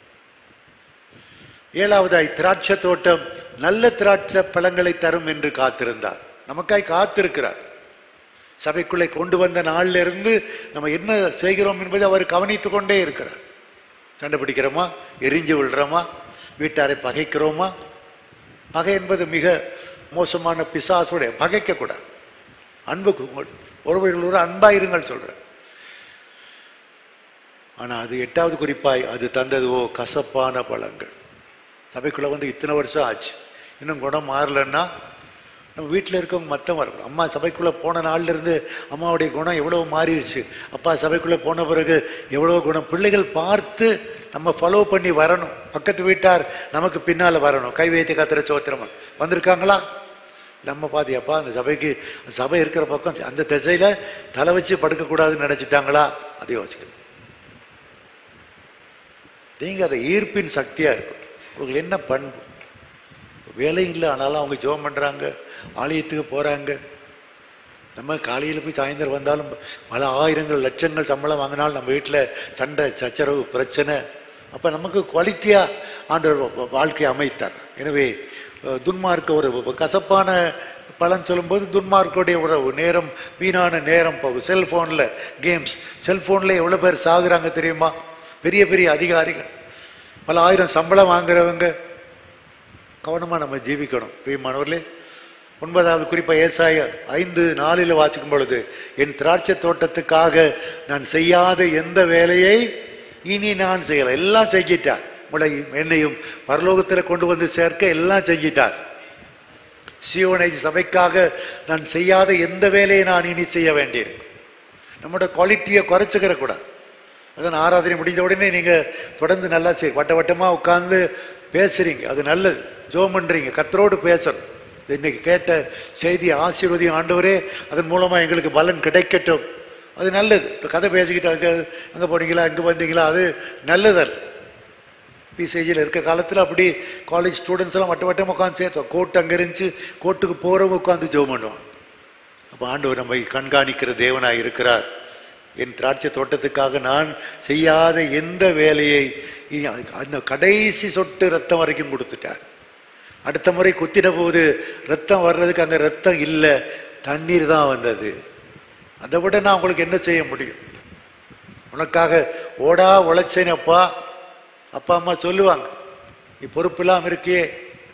ஏழாவதாய் திராட்சை தோட்டம் நல்ல திராட்சை பழங்களை தரும் என்று காத்திருந்தார் நமக்காய் காத்திருக்கிறார் சபைக்குள்ளே கொண்டு வந்த நாள்ல இருந்து நம்ம என்ன செய்கிறோம் என்பதை அவர் கவனித்துக் கொண்டே இருக்கிறார் சண்டை பிடிக்கிறோமா எரிஞ்சு விழுறோமா வீட்டாரை பகைக்கிறோமா பகை என்பது மிக மோசமான பிசாசுடைய பகைக்க கூடாது அன்புக்கு ஒருவர்களோடு அன்பாயிருங்கள் சொல்றேன் ஆனா அது எட்டாவது குறிப்பாய் அது தந்ததுவோ கசப்பான பழங்கள் சபைக்குள்ள வந்து இத்தனை வருஷம் ஆச்சு இன்னும் குணம் மாறலன்னா நம்ம வீட்டில் இருக்கவங்க மத்தம் வரணும் அம்மா சபைக்குள்ளே போன நாள்ல இருந்து அம்மாவுடைய குணம் எவ்வளோ மாறிடுச்சு அப்பா சபைக்குள்ளே போன பிறகு எவ்வளோ குணம் பிள்ளைகள் பார்த்து நம்ம ஃபாலோ பண்ணி வரணும் பக்கத்து வீட்டார் நமக்கு பின்னால் வரணும் கை வைத்து கத்துற சோத்திரமா வந்திருக்காங்களா நம்ம பாத்தியாப்பா அந்த சபைக்கு அந்த சபை இருக்கிற பக்கம் அந்த திசையில தலை வச்சு படுக்கக்கூடாதுன்னு நினைச்சிட்டாங்களா அதை யோசிக்கணும் நீங்க அதை ஈர்ப்பின் சக்தியா இருக்கும் உங்களுக்கு என்ன பண்பு வேலை இல்லை ஆனாலும் அவங்க ஜெபம் பண்றாங்க ஆலயத்துக்கு போறாங்க நம்ம காலையில் போய் சாயந்தரம் வந்தாலும் பல ஆயிரங்கள் லட்சங்கள் சம்பளம் வாங்கினாலும் நம்ம வீட்டில் சண்டை சச்சரவு பிரச்சனை அப்போ நமக்கு குவாலிட்டியாக ஆண்டவர் வா- வாழ்க்கையை அமைத்தார் எனவே அஹ், துன்மார்க்க உறவு கசப்பான பலன் சொல்லும்போது துன்மார்க்குடைய உறவு நேரம் வீணான நேரம் போகும் செல்ஃபோனில் கேம்ஸ் செல்ஃபோனில் எவ்வளோ பேர் சாகுறாங்க தெரியுமா பெரிய பெரிய அதிகாரிகள் பல ஆயிரம் சம்பளம் வாங்குறவங்க கவனமாக நம்ம ஜீவிக்கணும் பிரியமானவர்களே ஒன்பதாவது குறிப்பாக ஏசாய ஐந்து நாளில் வாசிக்கும் பொழுது என் திராட்சை தோட்டத்துக்காக நான் செய்யாத எந்த வேலையை இனி நான் செய்யலாம் எல்லாம் செஞ்சிட்டார் உங்களையும் என்னையும் பரலோகத்தில் கொண்டு வந்து சேர்க்க எல்லாம் செஞ்சிட்டார் சியோனை சபைக்காக நான் செய்யாத எந்த வேலையை நான் இனி செய்ய வேண்டியிருக்கு நம்மளோட குவாலிட்டியை குறைச்சிக்கிற கூடாது அதான் ஆராதனை முடிந்த உடனே நீங்க தொடர்ந்து நல்லா சரி வட்ட வட்டமா உட்கார்ந்து பேசுறீங்க அது நல்லது ஜோம் பண்றீங்க கத்தரோடு பேசணும் இது இன்னைக்கு கேட்ட செய்தி ஆசீர்வதியும் ஆண்டவரே அதன் மூலமா எங்களுக்கு பலன் கிடைக்கட்டும் அது நல்லது இப்போ கதை பேசிக்கிட்டு அங்கே அங்கே போனீங்களா இங்கே வந்தீங்களா அது நல்லதல்ல பிசிஐஜியில் இருக்க காலத்தில் அப்படி காலேஜ் ஸ்டூடெண்ட்ஸ் எல்லாம் வட்ட வட்டமாக உட்காந்து சேர்த்தோம் கோர்ட் அங்கே இருந்துச்சு கோர்ட்டுக்கு போகிறவங்க உட்காந்து ஜெபம் பண்ணுவாங்க அப்போ ஆண்டவர் நம்மை கண்காணிக்கிற தேவனாய் இருக்கிறார் என் திராட்சை தோட்டத்துக்காக நான் செய்யாத எந்த வேலையை இனி அதுக்கு அந்த கடைசி சொட்டு ரத்தம் வரைக்கும் கொடுத்துட்டார் அடுத்த முறை குத்தின போது ரத்தம் வர்றதுக்கு அங்கே ரத்தம் இல்லை தண்ணீர் தான் வந்தது அதை விட நான் உங்களுக்கு என்ன செய்ய முடியும் உனக்காக ஓடா உழைச்சேன் அப்பா அப்பா அம்மா சொல்லுவாங்க நீ பொறுப்பு இல்லாம இருக்கியே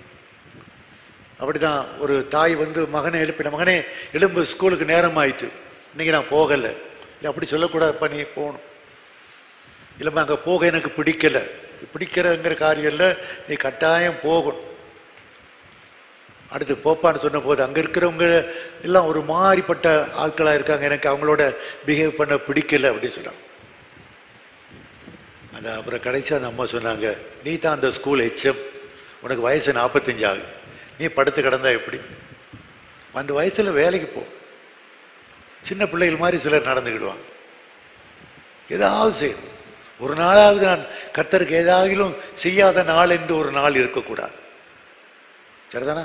அப்படிதான் ஒரு தாய் வந்து மகனை எழுப்பின மகனே எலும்பு ஸ்கூலுக்கு நேரம் ஆயிட்டு இன்னைக்கு நான் போகலை இல்லை அப்படி சொல்லக்கூடாதுப்பா நீ போகணும் இல்லைம்மா அங்கே போக எனக்கு பிடிக்கல பிடிக்கிறங்கிற காரியம் இல்லை நீ கட்டாயம் போகணும் அடுத்து போப்பான்னு சொன்ன போது அங்கே இருக்கிறவங்க எல்லாம் ஒரு மாறிப்பட்ட ஆட்களாக இருக்காங்க எனக்கு அவங்களோட பிஹேவ் பண்ண பிடிக்கல அப்படின்னு சொன்னாங்க அந்த அப்புறம் கடைசி அந்த அம்மா சொன்னாங்க நீ தான் அந்த ஸ்கூல் ஹெச்எம் உனக்கு வயசு நாற்பத்தஞ்சு ஆகுது நீ படுத்து கிடந்தா எப்படி அந்த வயசுல வேலைக்கு போ சின்ன பிள்ளைகள் மாதிரி சிலர் நடந்துக்கிடுவாங்க ஏதாவது செய்யணும் ஒரு நாளாவது நான் கர்த்தருக்கு ஏதாகிலும் செய்யாத நாள் என்று ஒரு நாள் இருக்கக்கூடாது சரிதானா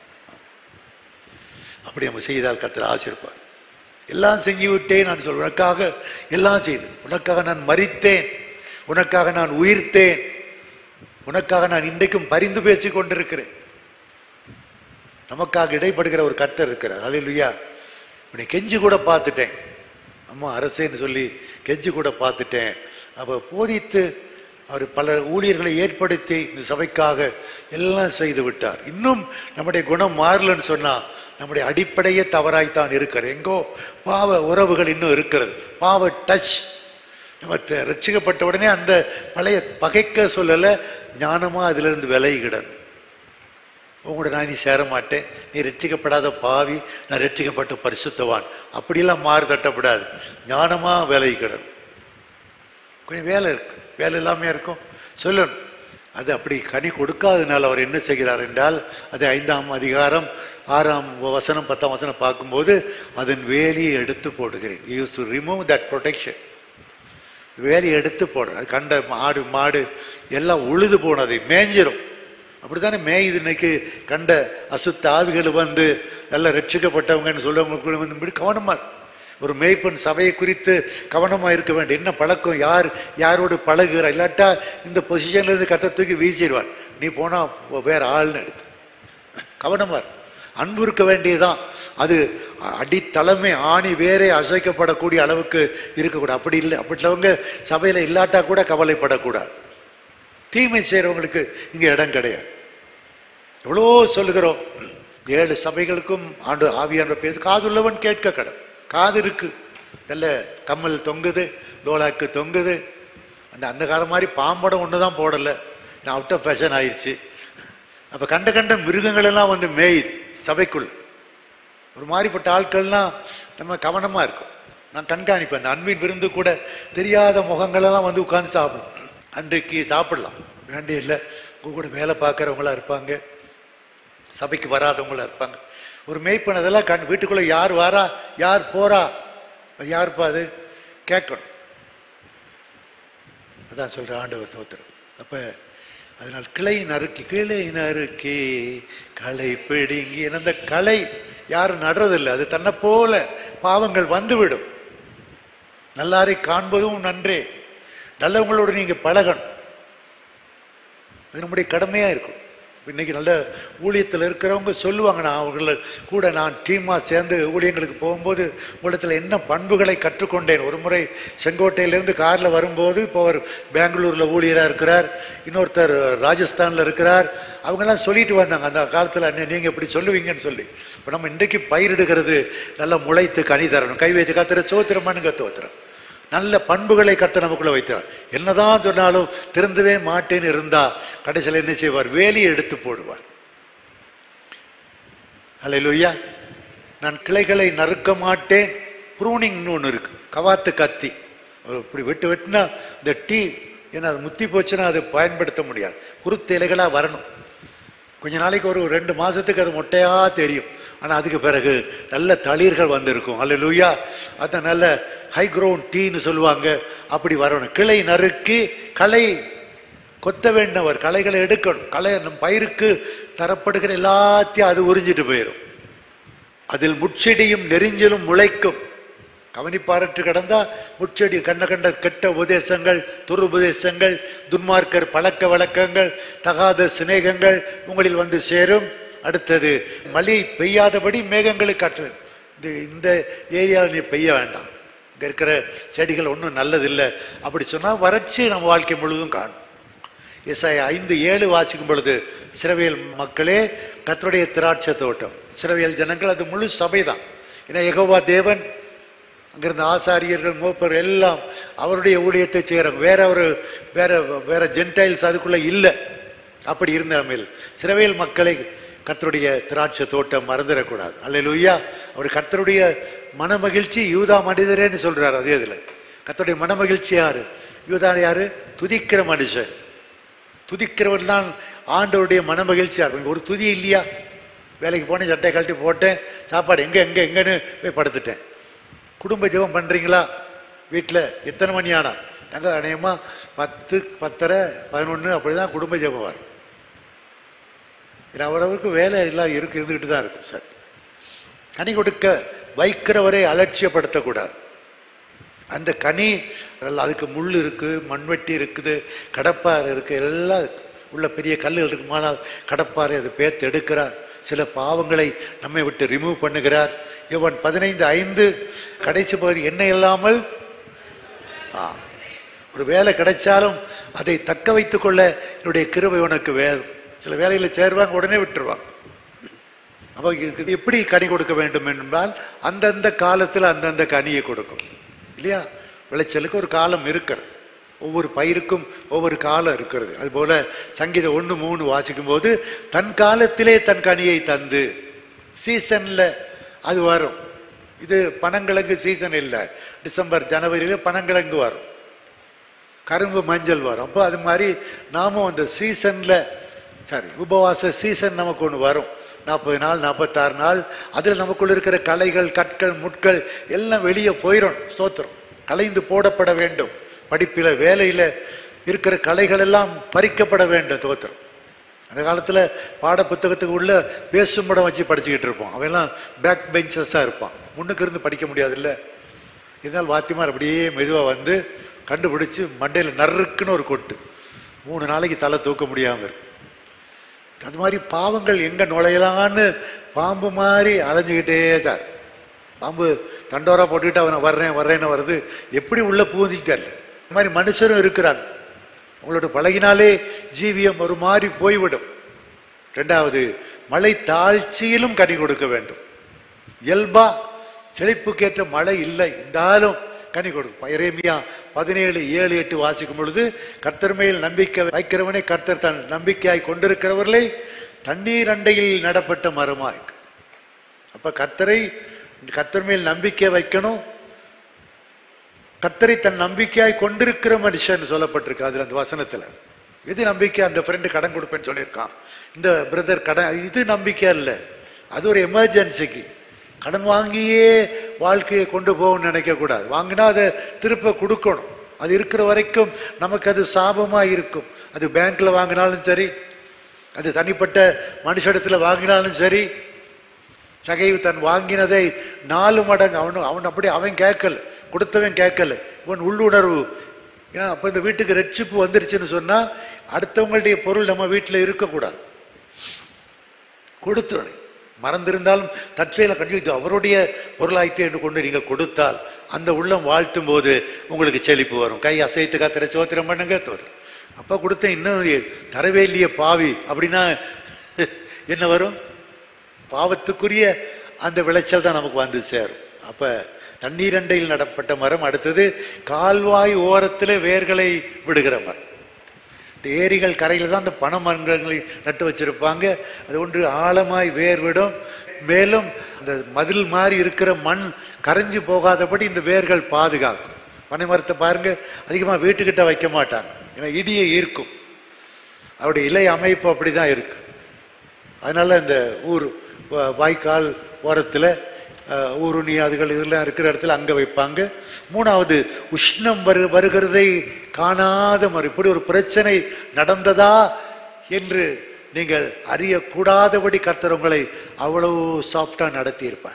அப்படி நம்ம செய்தால் கர்த்தர் ஆசிருப்பார் எல்லாம் செஞ்சு விட்டேன் நான் சொல்வேன் உனக்காக எல்லாம் செய்து உனக்காக நான் மரித்தேன் உனக்காக நான் உயிர்த்தேன் உனக்காக நான் இன்றைக்கும் பரிந்து பேசிக் கொண்டிருக்கிறேன் நமக்காக இடைப்படுகிற ஒரு கர்த்தர் இருக்கிறார் அல்லையா உன்னை கெஞ்சி கூட பார்த்துட்டேன் அம்மா அரசேன்னு சொல்லி கெஞ்சி கூட பார்த்துட்டேன் அப்போ போதித்து அவர் பல ஊழியர்களை ஏற்படுத்தி இந்த சபைக்காக எல்லாம் செய்து விட்டார் இன்னும் நம்முடைய குணம் மாறலன்னு சொன்னா நம்முடைய அடிப்படையே தவறாய்த்தான் இருக்கிறது எங்கோ பாவ உறவுகள் இன்னும் இருக்கிறது பாவ டச் நம்ம த- ரட்சிக்கப்பட்ட உடனே அந்த பழைய பகைக்க சொல்லலை ஞானமா அதிலிருந்து விலகிடணும் உங்களோட நான் நீ சேர மாட்டேன் நீ ரட்சிக்கப்படாத பாவி நான் ரட்சிக்கப்பட்ட பரிசுத்தவான் அப்படியெல்லாம் மாறு தட்டப்படாது ஞானமா விலகிடணும் கொஞ்சம் வேலை இருக்கு வேலை இல்லாமல் இருக்கும் சொல்லணும் அது அப்படி கனி கொடுக்காதனால அவர் என்ன செய்கிறார் என்றால் அது ஐந்தாம் அதிகாரம் ஆறாம் வசனம் பத்தாம் வசனம் பார்க்கும்போது அதன் வேலியை எடுத்து போடுகிறேன் use to remove that protection வேலியை எடுத்து போடுறேன் அது கண்ட மாடு மாடு எல்லாம் உழுது போனதை மேய்ஞ்சிரும் அப்படித்தானே மேயுது இன்னைக்கு கண்ட அசுத்த ஆவிகள் வந்து நல்ல ரட்சிக்கப்பட்டவங்கன்னு சொல்லவங்களுக்கு வந்து இப்படி கவனமா இரு. ஒரு மேய்ப்பன் சபையை குறித்து கவனமா இருக்க வேண்டும் என்ன பழக்கம் யார் யாரோடு பழகுற இல்லாட்டா இந்த பொசிஷன்ல இருந்து கத்த தூக்கி வீசிடுவார் நீ போனா வேற ஆள்னு எடுத்து கவனமா இரு. அன்பு இருக்க வேண்டியதுதான் அது அடித்தளமே ஆணி வேறே அசைக்கப்படக்கூடிய அளவுக்கு இருக்கக்கூடாது அப்படி இல்லை அப்படின்றவங்க சபையில இல்லாட்டா கூட கவலைப்படக்கூடாது தீமை செய்கிறவங்களுக்கு இங்க இடம் கிடையாது எவ்வளோ சொல்லுகிறோம் ஏழு சபைகளுக்கும் ஆண்டு ஆவியான பேசு காதுள்ளவன் கேட்க கடன் காது இருக்கு நல்ல கம்மல் தொங்குது லோலாக்கு தொங்குது அந்த அந்த காலம் மாதிரி பாம்படம் ஒன்று தான் போடலை நான் அவுட் ஆஃப் ஃபேஷன் ஆயிடுச்சு அப்போ கண்ட கண்ட மிருகங்கள் எல்லாம் வந்து மேயுது சபைக்குள்ள ஒரு மாதிரிப்பட்ட ஆட்கள்லாம் நம்ம கவனமாக இருக்கும் நான் கண்காணிப்பேன் அந்த அன்பின் விருந்து கூட தெரியாத முகங்களெல்லாம் வந்து உட்கார்ந்து சாப்பிடும் அன்றைக்கு சாப்பிடலாம் வேண்டிய இல்லை உங்க கூட வேலை பார்க்குறவங்களா இருப்பாங்க சபைக்கு வராதவங்களா இருப்பாங்க ஒரு மேய்ப்பன் அதெல்லாம் கண் வீட்டுக்குள்ள யார் வாரா யார் போறா அது யாருப்பா அது கேட்கணும் அதான் சொல்ற ஆண்டவர் தோத்திரம் அப்ப அதனால் கிளை நறுக்கி கிளை நறுக்கி களை பிடுங்கி அந்த களை யாரும் நடுறதில்லை அது தன்னை போல பாவங்கள் வந்துவிடும் நல்லாரை காண்பதும் நன்றே நல்லவங்களோடு நீங்க பழகணும் அது நம்முடைய கடமையா இருக்கும் இன்னைக்கு நல்ல ஊழியத்தில் இருக்கிறவங்க சொல்லுவாங்க நான் அவங்கள கூட நான் டீமாக சேர்ந்து ஊழியங்களுக்கு போகும்போது உங்களிடத்தில் என்ன பண்புகளை கற்றுக்கொண்டேன் ஒரு முறை செங்கோட்டையிலேருந்து காரில் வரும்போது இப்போ அவர் பெங்களூரில் ஊழியராக இருக்கிறார் இன்னொருத்தர் ராஜஸ்தானில் இருக்கிறார் அவங்கெல்லாம் சொல்லிட்டு வந்தாங்க அந்த காலத்தில் அண்ணே நீங்கள் இப்படி சொல்லுவீங்கன்னு சொல்லி இப்போ நம்ம இன்றைக்கு பயிரிடுகிறது நல்லா முளைத்து கனி தரணும் கை வைத்து காத்துற சோத்திரமானுங்க தோத்திரம் நல்ல பண்புகளை கத்த நமக்குள்ள வைத்தார் என்னதான் சொன்னாலும் திருந்தவே மாட்டேன்னு இருந்தா கடைசியில் என்ன செய்வார் வேலியை எடுத்து போடுவார் அல்லையா நான் கிளைகளை நறுக்க மாட்டேன் ப்ரூனிங்னு ஒன்று இருக்கு கவாத்து கத்தி அது இப்படி வெட்டு வெட்டினா இந்த டீ ஏன்னா அது முத்தி போச்சுன்னா அதை பயன்படுத்த முடியாது குருத்து இலைகளாக வரணும் கொஞ்ச நாளைக்கு ஒரு ரெண்டு மாசத்துக்கு அது மொட்டையா தெரியும் ஆனா அதுக்கு பிறகு நல்ல தளிர்கள் வந்திருக்கும் அல்ல லூயா அதான் நல்ல ஹை கிரவுண்ட் டீன்னு சொல்லுவாங்க அப்படி வரணும் கிளை நறுக்கி களை கொத்த வேண்டவர் களைகளை எடுக்கணும் களை நம் பயிருக்கு தரப்படுகிற எல்லாத்தையும் அது உறிஞ்சிட்டு போயிடும் அதில் முட்செடியும் நெறிஞ்சலும் முளைக்கும் கவனிப்பாரற்று கிடந்தா முட்செடி கண்ட கண்ட கெட்ட உபதேசங்கள் துருபதேசங்கள் துன்மார்க்கர் பழக்க வழக்கங்கள் தகாத சிநேகங்கள் உங்களில் வந்து சேரும் அடுத்தது மழை பெய்யாதபடி மேகங்களை காற்று இந்த இந்த ஏரியாவில் நீ பெய்ய வேண்டாம் இங்க இருக்கிற செடிகள் ஒன்றும் நல்லதில்லை அப்படி சொன்னா வறட்சி நம்ம வாழ்க்கை முழுவதும் காணும் எஸ்ஐ ஐந்து ஏழு வாசிக்கும் பொழுது சிறவியல் மக்களே கர்த்தருடைய திராட்சை தோட்டம் சிறவியல் ஜனங்கள் அது முழு சபைதான் ஏன்னா யெகோவா தேவன் அங்கிருந்த ஆசாரியர்கள் மூப்பர் எல்லாம் அவருடைய ஊழியத்தை செய்கிறாங்க வேற ஒரு வேற வேற ஜென்டைல்ஸ் அதுக்குள்ள இல்லை அப்படி இருந்த மேல் சிறவியல் மக்களை கர்த்தருடைய திராட்சை தோட்டம் மறந்துடக்கூடாது அல்லேலூயா அவர் கர்த்தருடைய மனமகிழ்ச்சி யூதா மனிதரேன்னு சொல்றாரு அதே இதுல கர்த்தருடைய மனமகிழ்ச்சி யாரு யூதா யாரு துதிக்கிற மனுஷன் துதிக்கிறவர் தான் ஆண்டவருடைய மனமகிழ்ச்சியா இருக்கும் ஒரு துதி இல்லையா வேலைக்கு போனேன் சட்டையை கழட்டி போட்டேன் சாப்பாடு எங்க எங்க எங்கன்னு போய் படுத்துட்டேன் குடும்ப ஜெபம் பண்றீங்களா வீட்டில் எத்தனை மணி ஆனா தங்க அநேகமா பத்து பத்தரை பதினொன்று அப்படிதான் குடும்ப ஜெபம் வரும் இது அவரவருக்கு வேலை எல்லாம் இருக்கு இருந்துகிட்டு தான் இருக்கும் சார் கனி கொடுக்க வைக்கிறவரை அலட்சியப்படுத்தக்கூடாது அந்த கனி நல்ல- அதுக்கு முள் இருக்கு மண்வெட்டி இருக்குது கடப்பாறை இருக்கு எல்லாம் இருக்கு. உள்ள பெரிய கல்லுகள் இருக்குமானால் கடப்பாறை அது பேத்து எடுக்கிறார் சில பாவங்களை நம்மை விட்டு ரிமூவ் பண்ணுகிறார் இவன் பதினைந்து ஐந்து கடைசி பகுதி என்ன இல்லாமல் ஆ. ஒரு வேலை கிடைச்சாலும் அதை தக்க வைத்துக் கொள்ள என்னுடைய கிருபை உனக்கு வேணும் சில வேலையில சேருவாங்க உடனே விட்டுருவாங்க அப்போ இதுக்கு எப்படி கனி கொடுக்க வேண்டும் என்றால் அந்தந்த காலத்தில் அந்தந்த கனியை கொடுக்கும் இல்லையா விளைச்சலுக்கு ஒரு காலம் இருக்கிறது ஒவ்வொரு பயிருக்கும் ஒவ்வொரு காலம் இருக்கிறது அதுபோல சங்கீதம் ஒன்று மூணு வாசிக்கும் போது தன் காலத்திலே தன் கனியை தந்து சீசன்ல அது வரும் இது பனங்கிழங்கு சீசன் இல்லை டிசம்பர் ஜனவரியில பனங்கிழங்கு வரும் கரும்பு மஞ்சள் வரும் அப்போ அது மாதிரி நாமும் அந்த சீசன்ல சரி உபவாச சீசன் நமக்கு ஒன்று வரும் நாற்பது நாள் நாற்பத்தாறு நாள் அதில் நமக்குள்ள இருக்கிற கலைகள் கற்கள் முட்கள் எல்லாம் வெளியே போயிடும் ஸ்தோத்திரம் கலைந்து போடப்பட வேண்டும் படிப்பில் வேலையில் இருக்கிற கலைகள் எல்லாம் பறிக்கப்பட வேண்டும் தோத்திரம் அந்த காலத்தில் பாட புத்தகத்துக்கு உள்ள பேசும் படம் வச்சு படிச்சுக்கிட்டு இருப்போம் அவெல்லாம் பேக் பெஞ்சஸாக இருப்பான் முன்னுக்கு இருந்து படிக்க முடியாதுல்ல இதனால் வாத்திமார் அப்படியே மெதுவாக வந்து கண்டுபிடிச்சு மண்டையில் நறுக்குன்னு ஒரு கொட்டு மூணு நாளைக்கு தலை தூக்க முடியாமல் இருக்கும் அது மாதிரி பாவங்கள் எங்க நுழையலான்னு பாம்பு மாதிரி அலைஞ்சுக்கிட்டே தான் இருக்கு. பாம்பு தண்டோரா போட்டுக்கிட்டு அவனை வர்றேன் வர்றேன்னு வருது எப்படி உள்ள பூந்துக்கிட்டாரு இந்த மாதிரி மனுஷரும் இருக்கிறாங்க உங்களோட பழகினாலே ஜீவியம் ஒரு மாதிரி போய்விடும் ரெண்டாவது மழை தாழ்ச்சியிலும் கனி கொடுக்க வேண்டும் இயல்பா செழிப்புக்கேற்ற மழை இல்லை இருந்தாலும் கனி கொடுக்கும் எரேமியா பதினேழு ஏழு எட்டு வாசிக்கும் பொழுது கர்த்தர் மேல் நம்பிக்கை வைக்கிறவனே கர்த்தர் தன் நம்பிக்கையாய் கொண்டிருக்கிறவர்களை தண்ணீர் அண்டையில் நடப்பட்ட மரமாய் அப்ப கர்த்தரை கர்த்தர் மேல் நம்பிக்கை வைக்கணும் கர்த்தரை தன் நம்பிக்கையாய் கொண்டிருக்கிற மனுஷன் சொல்லப்பட்டிருக்கு அதுல அந்த வசனத்துல இது நம்பிக்கை அந்த ஃப்ரெண்டு கடன் கொடுப்பேன்னு சொல்லியிருக்கான் இந்த பிரதர் கடன் இது நம்பிக்கை இல்லை அது ஒரு எமர்ஜென்சிக்கு கடன் வாங்கியே வாழ்க்கையை கொண்டு போகணும்னு நினைக்கக்கூடாது வாங்கினா அதை திருப்ப கொடுக்கணும் அது இருக்கிற வரைக்கும் நமக்கு அது சாபமா இருக்கும் அது பேங்க்ல வாங்கினாலும் சரி அது தனிப்பட்ட மனுஷிடத்துல வாங்கினாலும் சரி சகைவு தன் வாங்கினதை நாலு மடங்கு அவனு அவன் அப்படி அவன் கேட்கல கொடுத்தவன் கேட்கல இவன் உள்ளுணர்வு ஏன்னா அப்போ இந்த வீட்டுக்கு ரெட்சிப்பு வந்துருச்சுன்னு சொன்னா அடுத்தவங்களுடைய பொருள் நம்ம வீட்டில் இருக்கக்கூடாது கொடுத்துடணும் மறந்திருந்தாலும் தற்செயல கண்டு இது அவருடைய பொருளாயிட்டே என்று கொண்டு நீங்கள் கொடுத்தால் அந்த உள்ளம் வாழ்த்தும் போது உங்களுக்கு செழிப்பு வரும் கை அசைத்து காத்திர சோத்திரம் பண்ணுங்க தோத்திரம் அப்போ கொடுத்தேன் இன்னும் தரவே இல்லையே பாவி அப்படின்னா என்ன வரும் பாவத்துக்குரிய அந்த விளைச்சல் தான் நமக்கு வந்து சேரும் அப்ப தண்ணீர் அண்டையில் நடப்பட்ட மரம் அடுத்தது கால்வாய் ஓரத்தில் வேர்களை விடுகிற மரம் இந்த ஏரிகள் கரையில் தான் அந்த பனை மரங்களை நட்டு வச்சிருப்பாங்க அது ஒன்று ஆழமாய் வேர் விடும் மேலும் அந்த மதில் மாதிரி இருக்கிற மண் கரைஞ்சு போகாதபடி இந்த வேர்கள் பாதுகாக்கும் பனை மரத்தை பாருங்க அதிகமாக வீட்டுக்கிட்ட வைக்க மாட்டாங்க ஏன்னா இடியை ஈர்க்கும் அவருடைய இலை அமைப்பு அப்படிதான் இருக்கு அதனால இந்த ஊர் வ- வாய்க்கால் ஓரத்தில் ஊருணி அதுகள் இதெல்லாம் இருக்கிற இடத்துல அங்கே வைப்பாங்க மூணாவது உஷ்ணம் வரு வருகிறதை காணாத மறு இப்படி ஒரு பிரச்சனை நடந்ததா என்று நீங்கள் அறியக்கூடாதபடி கர்த்தர் உங்களை அவ்வளவு சாஃப்டா நடத்தி இருப்பார்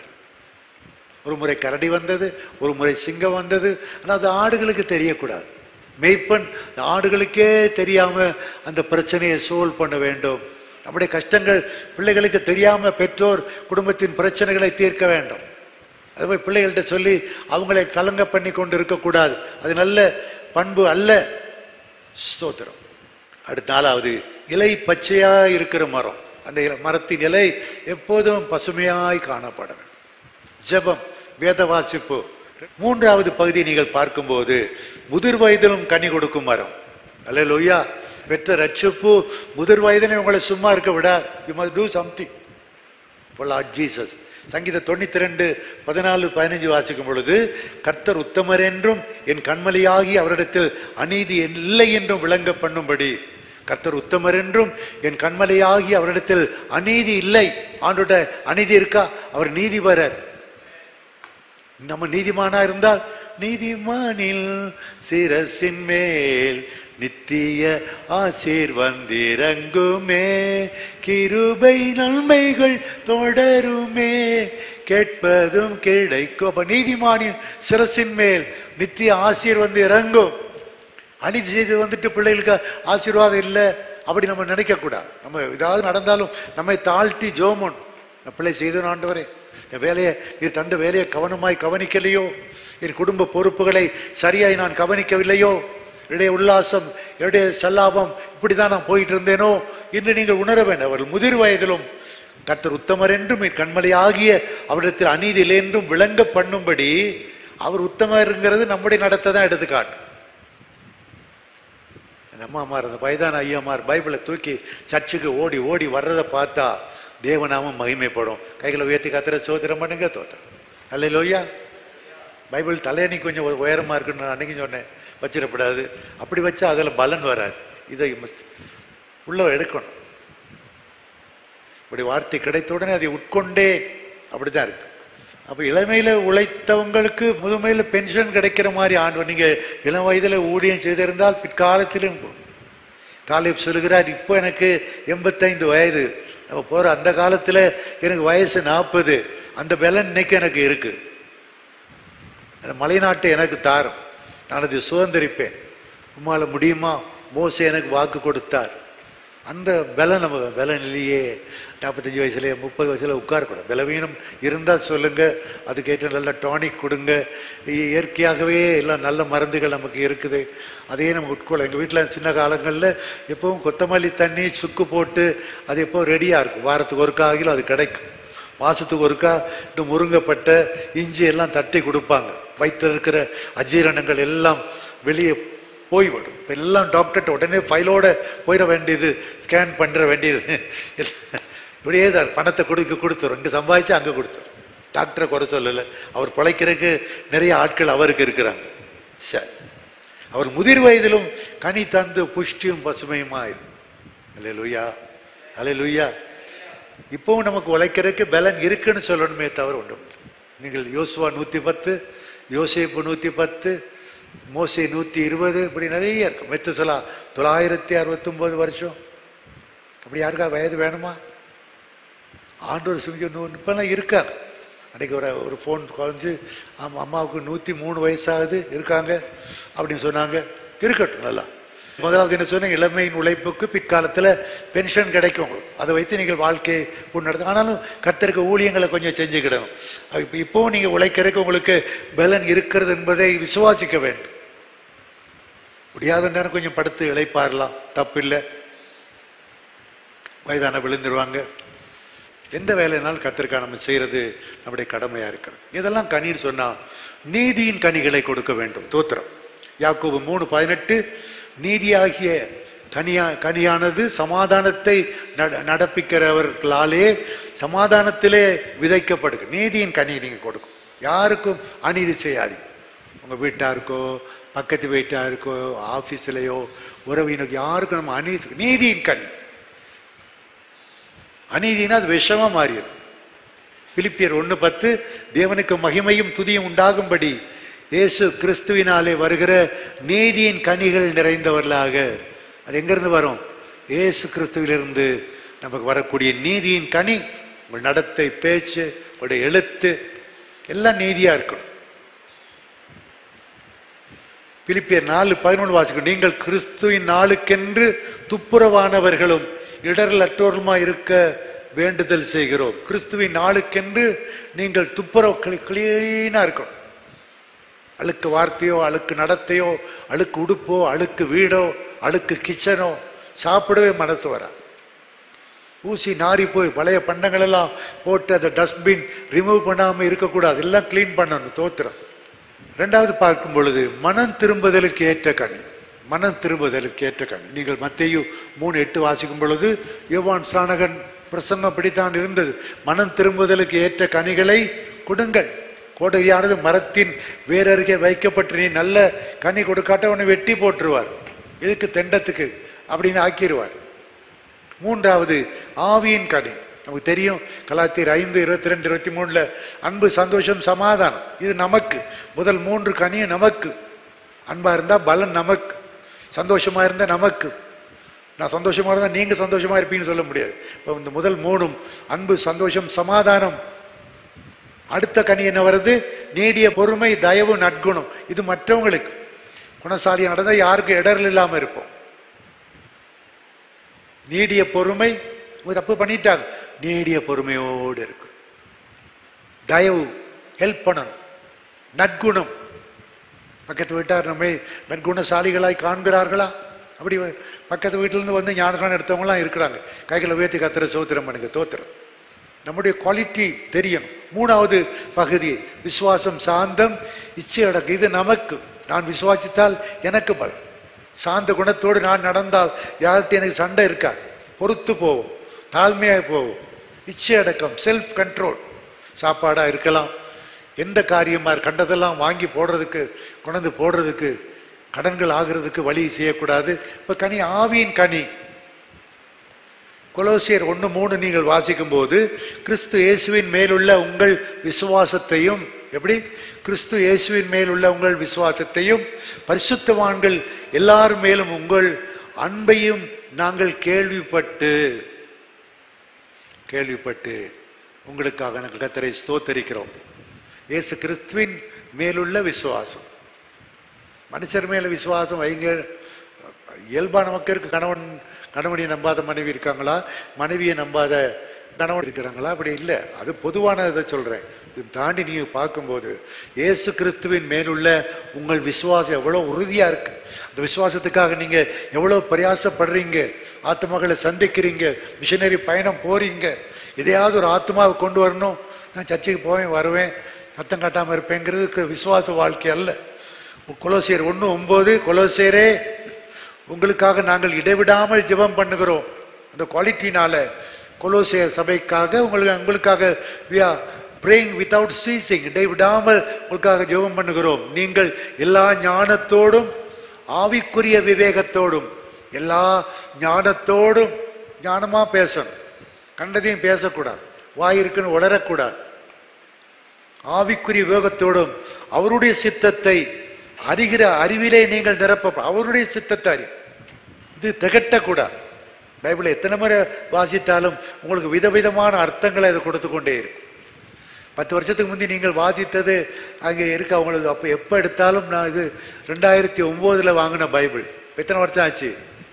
ஒரு முறை கரடி வந்தது ஒரு முறை சிங்கம் வந்தது ஆனால் அது ஆடுகளுக்கு தெரியக்கூடாது மெய்ப்பன் அந்த ஆடுகளுக்கே தெரியாம அந்த பிரச்சனையை சோல்வ் பண்ண வேண்டும் நம்முடைய கஷ்டங்கள் பிள்ளைகளுக்கு தெரியாம பெற்றோர் குடும்பத்தின் பிரச்சனைகளை தீர்க்க வேண்டும் அது போய் பிள்ளைகள்கிட்ட சொல்லி அவங்களை கலங்க பண்ணி கொண்டு இருக்கக்கூடாது அது நல்ல பண்பு அல்ல ஸ்தோத்திரம் அடுத்த நாலாவது இலை பச்சையா இருக்கிற மரம் அந்த இல- மரத்தின் இலை எப்போதும் பசுமையாய் காணப்பட வேண்டும் ஜெபம் வேத வாசிப்பு மூன்றாவது பகுதி நீங்கள் பார்க்கும்போது முதிர் வயதிலும் கனி கொடுக்கும் மரம் அல்ல லொய்யா பெற்ற ரட்சிப்பு முதிர் வயதிலே உங்களை சும்மா இருக்க விடார் you must do something Lord Jesus சங்கீத தொண்ணூத்தி ரெண்டு பதினாலு பதினஞ்சு வாசிக்கும் பொழுது கர்த்தர் உத்தமர் என்றும் என் கண்மலையாகி அவரிடத்தில் அநீதி இல்லை என்றும் விளங்க பண்ணும்படி கர்த்தர் உத்தமர் என்றும் என் கண்மலையாகி அவரிடத்தில் அநீதி இல்லை ஆண்டோட அநீதி இருக்கா அவர் நீதிபரர் நம்ம நீதிமானா இருந்தால் நீதிமானில் சிரசின் மேல் நித்திய ஆசீர் வந்திறங்குமே கிருபை நன்மைகள் தொடருமே கேட்பதும் கிடைக்கும் அப்ப நீதிமானின் சிரசின் மேல் நித்திய ஆசீர் வந்து இறங்கும் அநீதி செய்து வந்துட்டு பிள்ளைகளுக்கு ஆசீர்வாதம் இல்லை அப்படி நம்ம நினைக்கக்கூடாது நம்ம ஏதாவது நடந்தாலும் நம்மை தாழ்த்தி ஜோமன் நான் பிள்ளை செய்தோம் ஆண்டவரே இந்த வேலையை நீர் தந்த வேலையை கவனமாய் கவனிக்கலையோ என் குடும்ப பொறுப்புகளை சரியாய் நான் கவனிக்கவில்லையோ என்னுடைய உல்லாசம் என்னுடைய சல்லாபம் இப்படிதான் நான் போயிட்டு இருந்தேனோ என்று நீங்கள் உணர வேண்டும் அவர்கள் முதிர் வயதிலும் கர்த்தர் உத்தமர் என்றும் என் கண்மலை ஆகிய அவரிடத்தில் அநீதி இல்லை என்றும் விளங்க பண்ணும்படி அவர் உத்தமருங்கிறது நம்முடைய நடத்தை தான் எடுத்துக்காட்டும் அந்த அம்மாமார் அந்த வயதான ஐயாமார் பைபிளை தூக்கி சர்ச்சுக்கு ஓடி ஓடி வர்றதை பார்த்தா தேவநாமம் மகிமைப்படும் கைகளை உயர்த்தி கத்துற சோதரம் பண்ணுங்க தோத்திரம் அல்ல லோய்யா பைபிள் தலையணி கொஞ்சம் உ- உயரமா இருக்குன்னு நான் அன்னைக்கு சொன்னேன் வச்சிடக்கூடாது அப்படி வச்சா அதில் பலன் வராது இதை must உள்ள எடுக்கணும் இப்படி வார்த்தை கிடைத்த உடனே அதை உட்கொண்டே அப்படிதான் இருக்கு அப்ப இளமையில உழைத்தவங்களுக்கு முதுமையில பென்ஷன் கிடைக்கிற மாதிரி ஆண்டு நீங்க இளம் வயதுல ஊழியம் செய்திருந்தால் பிற்காலத்திலும் காலேப் சொல்லுகிறார் இப்போ எனக்கு எண்பத்தைந்து வயது நம்ம போற அந்த காலத்துல எனக்கு வயசு நாற்பது அந்த பலன் இன்னைக்கு எனக்கு இருக்கு அந்த மலைநாட்டை எனக்கு தாரும் நான் அதை சுதந்திரிப்பேன் உம்மால முடியுமா மோசே எனக்கு வாக்கு கொடுத்தார் அந்த பலம் நம்ம பலம் இல்லையே நாற்பத்தஞ்சு வயசுல முப்பது வயசுல உட்காரக்கூடாது பலவீனம் இருந்தால் சொல்லுங்க அதுக்கேற்ற நல்ல டானிக் கொடுங்க இ- இயற்கையாகவே எல்லாம் நல்ல மருந்துகள் நமக்கு இருக்குது அதையே நம்ம உட்கொள்ள எங்கள் வீட்டில் சின்ன காலங்களில் எப்பவும் கொத்தமல்லி தண்ணி சுக்கு போட்டு அது எப்போ ரெடியாக இருக்கும் வாரத்துக்கு ஒருக்கா ஆகிலும் அது கிடைக்கும் மாசத்துக்கு ஒருக்கா இந்த முருங்கைப்பட்டை இஞ்சி எல்லாம் தட்டி கொடுப்பாங்க வயிற்றில் இருக்கிற அஜீரணங்கள் எல்லாம் வெளியே போய்விடும் இப்போ எல்லாம் டாக்டர்கிட்ட உடனே ஃபைலோட போயிட வேண்டியது ஸ்கேன் பண்ணுற வேண்டியது இப்படியே தான் பணத்தை கொடுக்க கொடுத்துரும் இங்கே சம்பாதிச்சு அங்கே கொடுத்துரும் டாக்டரை குறை சொல்லலை அவர் பிழைக்கிறதுக்கு நிறைய ஆட்கள் அவருக்கு இருக்கிறாங்க சரி அவர் முதிர் வயதிலும் கனி தந்து புஷ்டியும் பசுமையுமா அல்ல லுய்யா அல்ல லுய்யா இப்பவும் நமக்கு உழைக்கிறதுக்கு பலன் இருக்குன்னு சொல்லணுமே தவிர ஒன்றும் இல்லை. நீங்கள் யோசுவா நூற்றி பத்து யோசேப்பு நூற்றி பத்து மோசே நூற்றி இருபது இப்படி நிறைய இருக்கு மெத்துசலா தொள்ளாயிரத்தி அறுபத்தொம்போது வருஷம் அப்படி யாருக்கா வயது வேணுமா ஆண்டவர் சிமிக்க இப்பெல்லாம் இருக்காங்க அன்றைக்கி ஒரு ஒரு ஃபோன் குறைஞ்சு ஆமாம் அம்மாவுக்கு நூற்றி மூணு வயசாகுது இருக்காங்க அப்படின்னு சொன்னாங்க இருக்கட்டும் நல்லா முதலாவது என்ன சொன்னேன் இளமையின் உழைப்புக்கு பிற்காலத்தில் பென்ஷன் கிடைக்கும் உங்களுக்கு. அதை வைத்து நீங்கள் வாழ்க்கையை கொண்டாடுது ஆனாலும் கர்த்தருக்கு ஊழியங்களை கொஞ்சம் செஞ்சுக்கிடணும் அது இப்போ இப்போவும் நீங்கள் உழைக்கிறதுக்கு உங்களுக்கு பலன் இருக்கிறது என்பதை விசுவாசிக்க வேண்டும் முடியாத நேரம் கொஞ்சம் படுத்து இழைப்பாரலாம் தப்பில்லை வயதான விழுந்துருவாங்க எந்த வேலைனாலும் கத்திரிக்காய் நம்ம செய்யறது நம்முடைய கடமையா இருக்கிறது இதெல்லாம் கனின்னு சொன்னா நீதியின் கனிகளை கொடுக்க வேண்டும் தோத்திரம் யாக்கோபு மூணு பதினெட்டு நீதியாகிய கனியா கனியானது சமாதானத்தை நட- நடப்பிக்கிறவர்களாலே சமாதானத்திலே விதைக்கப்படுது நீதியின் கனியை நீங்க கொடுக்கும் யாருக்கும் அநீதி செய்யாதீங்க உங்க வீட்டாருக்கோ பக்கத்து வீட்டாருக்கோ ஆபீஸ்லயோ உறவினருக்கு யாருக்கும் நம்ம அநீதி நீதியின் கனி அநீதினா அது விஷமா மாறியது பிலிப்பியர் ஒன்று பத்து தேவனுக்கு மகிமையும் துதியும் உண்டாகும்படி இயேசு கிறிஸ்துவினாலே வருகிற நீதியின் கனிகள் நிறைந்தவர்களாக அது எங்கிருந்து வரும் இயேசு கிறிஸ்துவிலிருந்து நமக்கு வரக்கூடிய நீதியின் கனி உங்கள் நடத்தை பேச்சு உங்களுடைய எழுத்து எல்லாம் நீதியா இருக்கணும் பிலிப்பியர் நாலு பதினொன்று வாசிக்கும் நீங்கள் கிறிஸ்துவின் நாளுக்கென்று துப்புரவானவர்களும் இடரலற்றோருமா இருக்க வேண்டுதல் செய்கிறோம் கிறிஸ்துவின் நாளுக்கென்று நீங்கள் துப்புரவு கிளீனா இருக்கணும் அழுக்கு வார்த்தையோ அழுக்கு நடத்தையோ அழுக்கு உடுப்போ அழுக்கு வீடோ அழுக்கு கிச்சனோ சாப்பிடவே மனசு வரா ஊசி நாறி போய் பழைய பண்டங்கள் எல்லாம் போட்டு அந்த டஸ்ட்பின் ரிமூவ் பண்ணாம இருக்கக்கூடாது எல்லாம் க்ளீன் பண்ணணும் தோத்திரம் ரெண்டாவது பார்க்கும் பொழுது மனம் திரும்புதலுக்கு ஏற்ற கனி மனம் திரும்புதலுக்கு ஏற்ற கனி நீங்கள் மத்தேயு மூணு எட்டு வாசிக்கும் பொழுது யோவான் ஸ்நானகன் பிரசங்கம் அப்படித்தான் இருந்தது மனம் திரும்புதலுக்கு ஏற்ற கனிகளை கொடுங்கள் கோடரியானது மரத்தின் வேறருகே வைக்கப்பட்டு நீ நல்ல கனி கொடுக்காட்ட உன்னை வெட்டி போட்டுருவார் இதுக்கு தெண்டத்துக்கு அப்படின்னு ஆக்கிடுவார் மூன்றாவது ஆவியின் கனி நமக்கு தெரியும் கலாத்தியர் ஐந்து இருபத்தி ரெண்டு இருபத்தி மூணுல அன்பு சந்தோஷம் சமாதானம் இது நமக்கு முதல் மூன்று கனியும் நமக்கு அன்பா இருந்தா பலன் நமக்கு சந்தோஷமா இருந்தா நமக்கு நான் சந்தோஷமா இருந்தா நீங்க சந்தோஷமா இருப்பீங்கன்னு சொல்ல முடியாது இப்போ இந்த முதல் மூணும் அன்பு சந்தோஷம் சமாதானம் அடுத்த கனி என்ன வருது நீடிய பொறுமை தயவு நற்குணம் இது மற்றவங்களுக்கு குணசாலியா நடந்தா யாருக்கும் இடர்கள் இல்லாம இருப்போம் நீடிய பொறுமை இவங்க தப்பு பண்ணிட்டாங்க நீடிய பொறுமையோடு இருக்கு தயவு ஹெல்ப் பண்ணணும் நற்குணம் பக்கத்து வீட்டார் நம்மை நற்குணசாலிகளாய் காண்கிறார்களா அப்படி வ- பக்கத்து வீட்டிலேருந்து வந்து ஞானஸ்நானம் எடுத்தவங்களாம் இருக்கிறாங்க கைகளை உயர்த்தி கத்துற சோத்திரம் பண்ணுங்க தோத்திரம் நம்முடைய குவாலிட்டி தெரியணும் மூணாவது பகுதி விசுவாசம் சாந்தம் இச்சை அடக்கு இது நமக்கு நான் விசுவாசித்தால் எனக்கு பலம் சாந்த குணத்தோடு நான் நடந்தால் யார்கிட்ட எனக்கு சண்டை இருக்கா பொறுத்து போவோம் தாழ்மையாக போவோம் இச்சை அடக்கம் செல்ஃப் கண்ட்ரோல் சாப்பாடாக இருக்கலாம் எந்த காரியமா கண்டதெல்லாம் வாங்கி போடுறதுக்கு கொண்டு போடுறதுக்கு கடன்கள் ஆகிறதுக்கு வழி செய்யக்கூடாது இப்போ கனி ஆவியின் கனி கொலோசியர் ஒன்று மூணு நீங்கள் வாசிக்கும் போது கிறிஸ்து இயேசுவின் மேலுள்ள உங்கள் விசுவாசத்தையும் எப்படி கிறிஸ்து இயேசுவின் மேலுள்ள உங்கள் விசுவாசத்தையும் பரிசுத்தவான்கள் எல்லார் மேலும் உங்கள் அன்பையும் நாங்கள் கேள்விப்பட்டு கேள்விப்பட்டு உங்களுக்காக நாங்கள் கத்தரை ஸ்தோத்தரிக்கிறோம் இயேசு கிறிஸ்துவின் மேலுள்ள விசுவாசம் மனுஷர் மேல விசுவாசம் வைங்க இயல்பா நமக்கு இருக்கு கணவன் கணவனை நம்பாத மனைவி இருக்காங்களா மனைவியை நம்பாத கணவன் இருக்கிறாங்களா அப்படி இல்லை அது பொதுவான இதை சொல்றேன் இது தாண்டி நீங்க பார்க்கும்போது இயேசு கிறிஸ்துவின் மேலுள்ள உங்கள் விசுவாசம் எவ்வளோ உறுதியா இருக்கு அந்த விசுவாசத்துக்காக நீங்க எவ்வளோ பிரயாசப்படுறீங்க ஆத்மாக்களை சந்திக்கிறீங்க மிஷனரி பயணம் போறீங்க எதையாவது ஒரு ஆத்மாவை கொண்டு வரணும் நான் சர்ச்சைக்கு போவேன் வருவேன் சத்தம் காட்டாமல் இருப்பேங்கிறதுக்கு விசுவாச வாழ்க்கை அல்ல கொலோசியர் ஒன்று ஒன்பது கொலோசியரே உங்களுக்காக நாங்கள் இடைவிடாமல் ஜெபம் பண்ணுகிறோம் அந்த குவாலிட்டினால கொலோசியர் சபைக்காக உங்களுக்கு உங்களுக்காக we are praying without ceasing இடைவிடாமல் உங்களுக்காக ஜெபம் பண்ணுகிறோம் நீங்கள் எல்லா ஞானத்தோடும் ஆவிக்குரிய விவேகத்தோடும் எல்லா ஞானத்தோடும் ஞானமா பேசணும் கண்டதையும் பேசக்கூடாது வாய் இருக்குன்னு உளரக்கூடாது ஆவிக்குரிய விவேகத்தோடும் அவருடைய சித்தத்தை அறிகிற அறிவிலே நீங்கள் நிரப்ப அவருடைய சித்தத்தை அறி இது திகட்டக்கூடாது பைபிளை எத்தனை முறை வாசித்தாலும் உங்களுக்கு விதவிதமான அர்த்தங்களை அது கொடுத்து கொண்டே இருக்கும் பத்து வருஷத்துக்கு முந்தி நீங்கள் வாசித்தது அங்கே இருக்கு அவங்களுக்கு அப்போ எப்போ எடுத்தாலும் நான் இது ரெண்டாயிரத்தி ஒம்போதில் வாங்கின பைபிள் எத்தனை வருஷம் ஆச்சு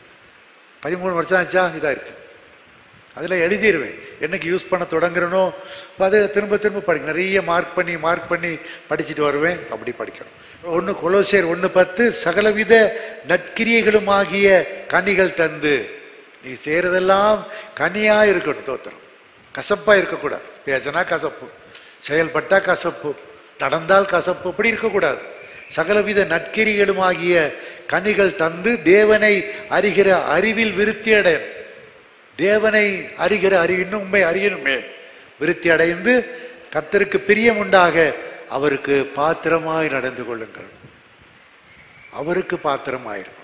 பதிமூணு வருஷம் ஆச்சா இதாக இருக்கு அதில் எழுதிடுவேன் என்னைக்கு யூஸ் பண்ண தொடங்குறனோ அப்ப அதை திரும்ப திரும்ப படிக்க நிறைய மார்க் பண்ணி மார்க் பண்ணி படிச்சுட்டு வருவேன் அப்படி படிக்கிறோம் ஒன்று கொலோசியர் ஒன்று பத்து சகலவித நற்கிரியைகளுமாகிய கனிகள் தந்து நீ செய்கிறதெல்லாம் கனியாக இருக்கணும் தோத்திரம் கசப்பாக இருக்கக்கூடாது பேசினா கசப்பு செயல்பட்டா கசப்பு நடந்தால் கசப்பு அப்படி இருக்கக்கூடாது சகலவித நற்கிரிகளுமாகிய கனிகள் தந்து தேவனை அறிகிற அறிவில் விருத்தி அடையணும் தேவனை அறிகிற அறிவு இன்னும் உண்மை அறியணுமே விருத்தி அடைந்து கர்த்தருக்கு பிரியம் உண்டாக அவருக்கு பாத்திரமாய் நடந்து கொள்ளுங்கள் அவருக்கு பாத்திரமாயிருக்கும்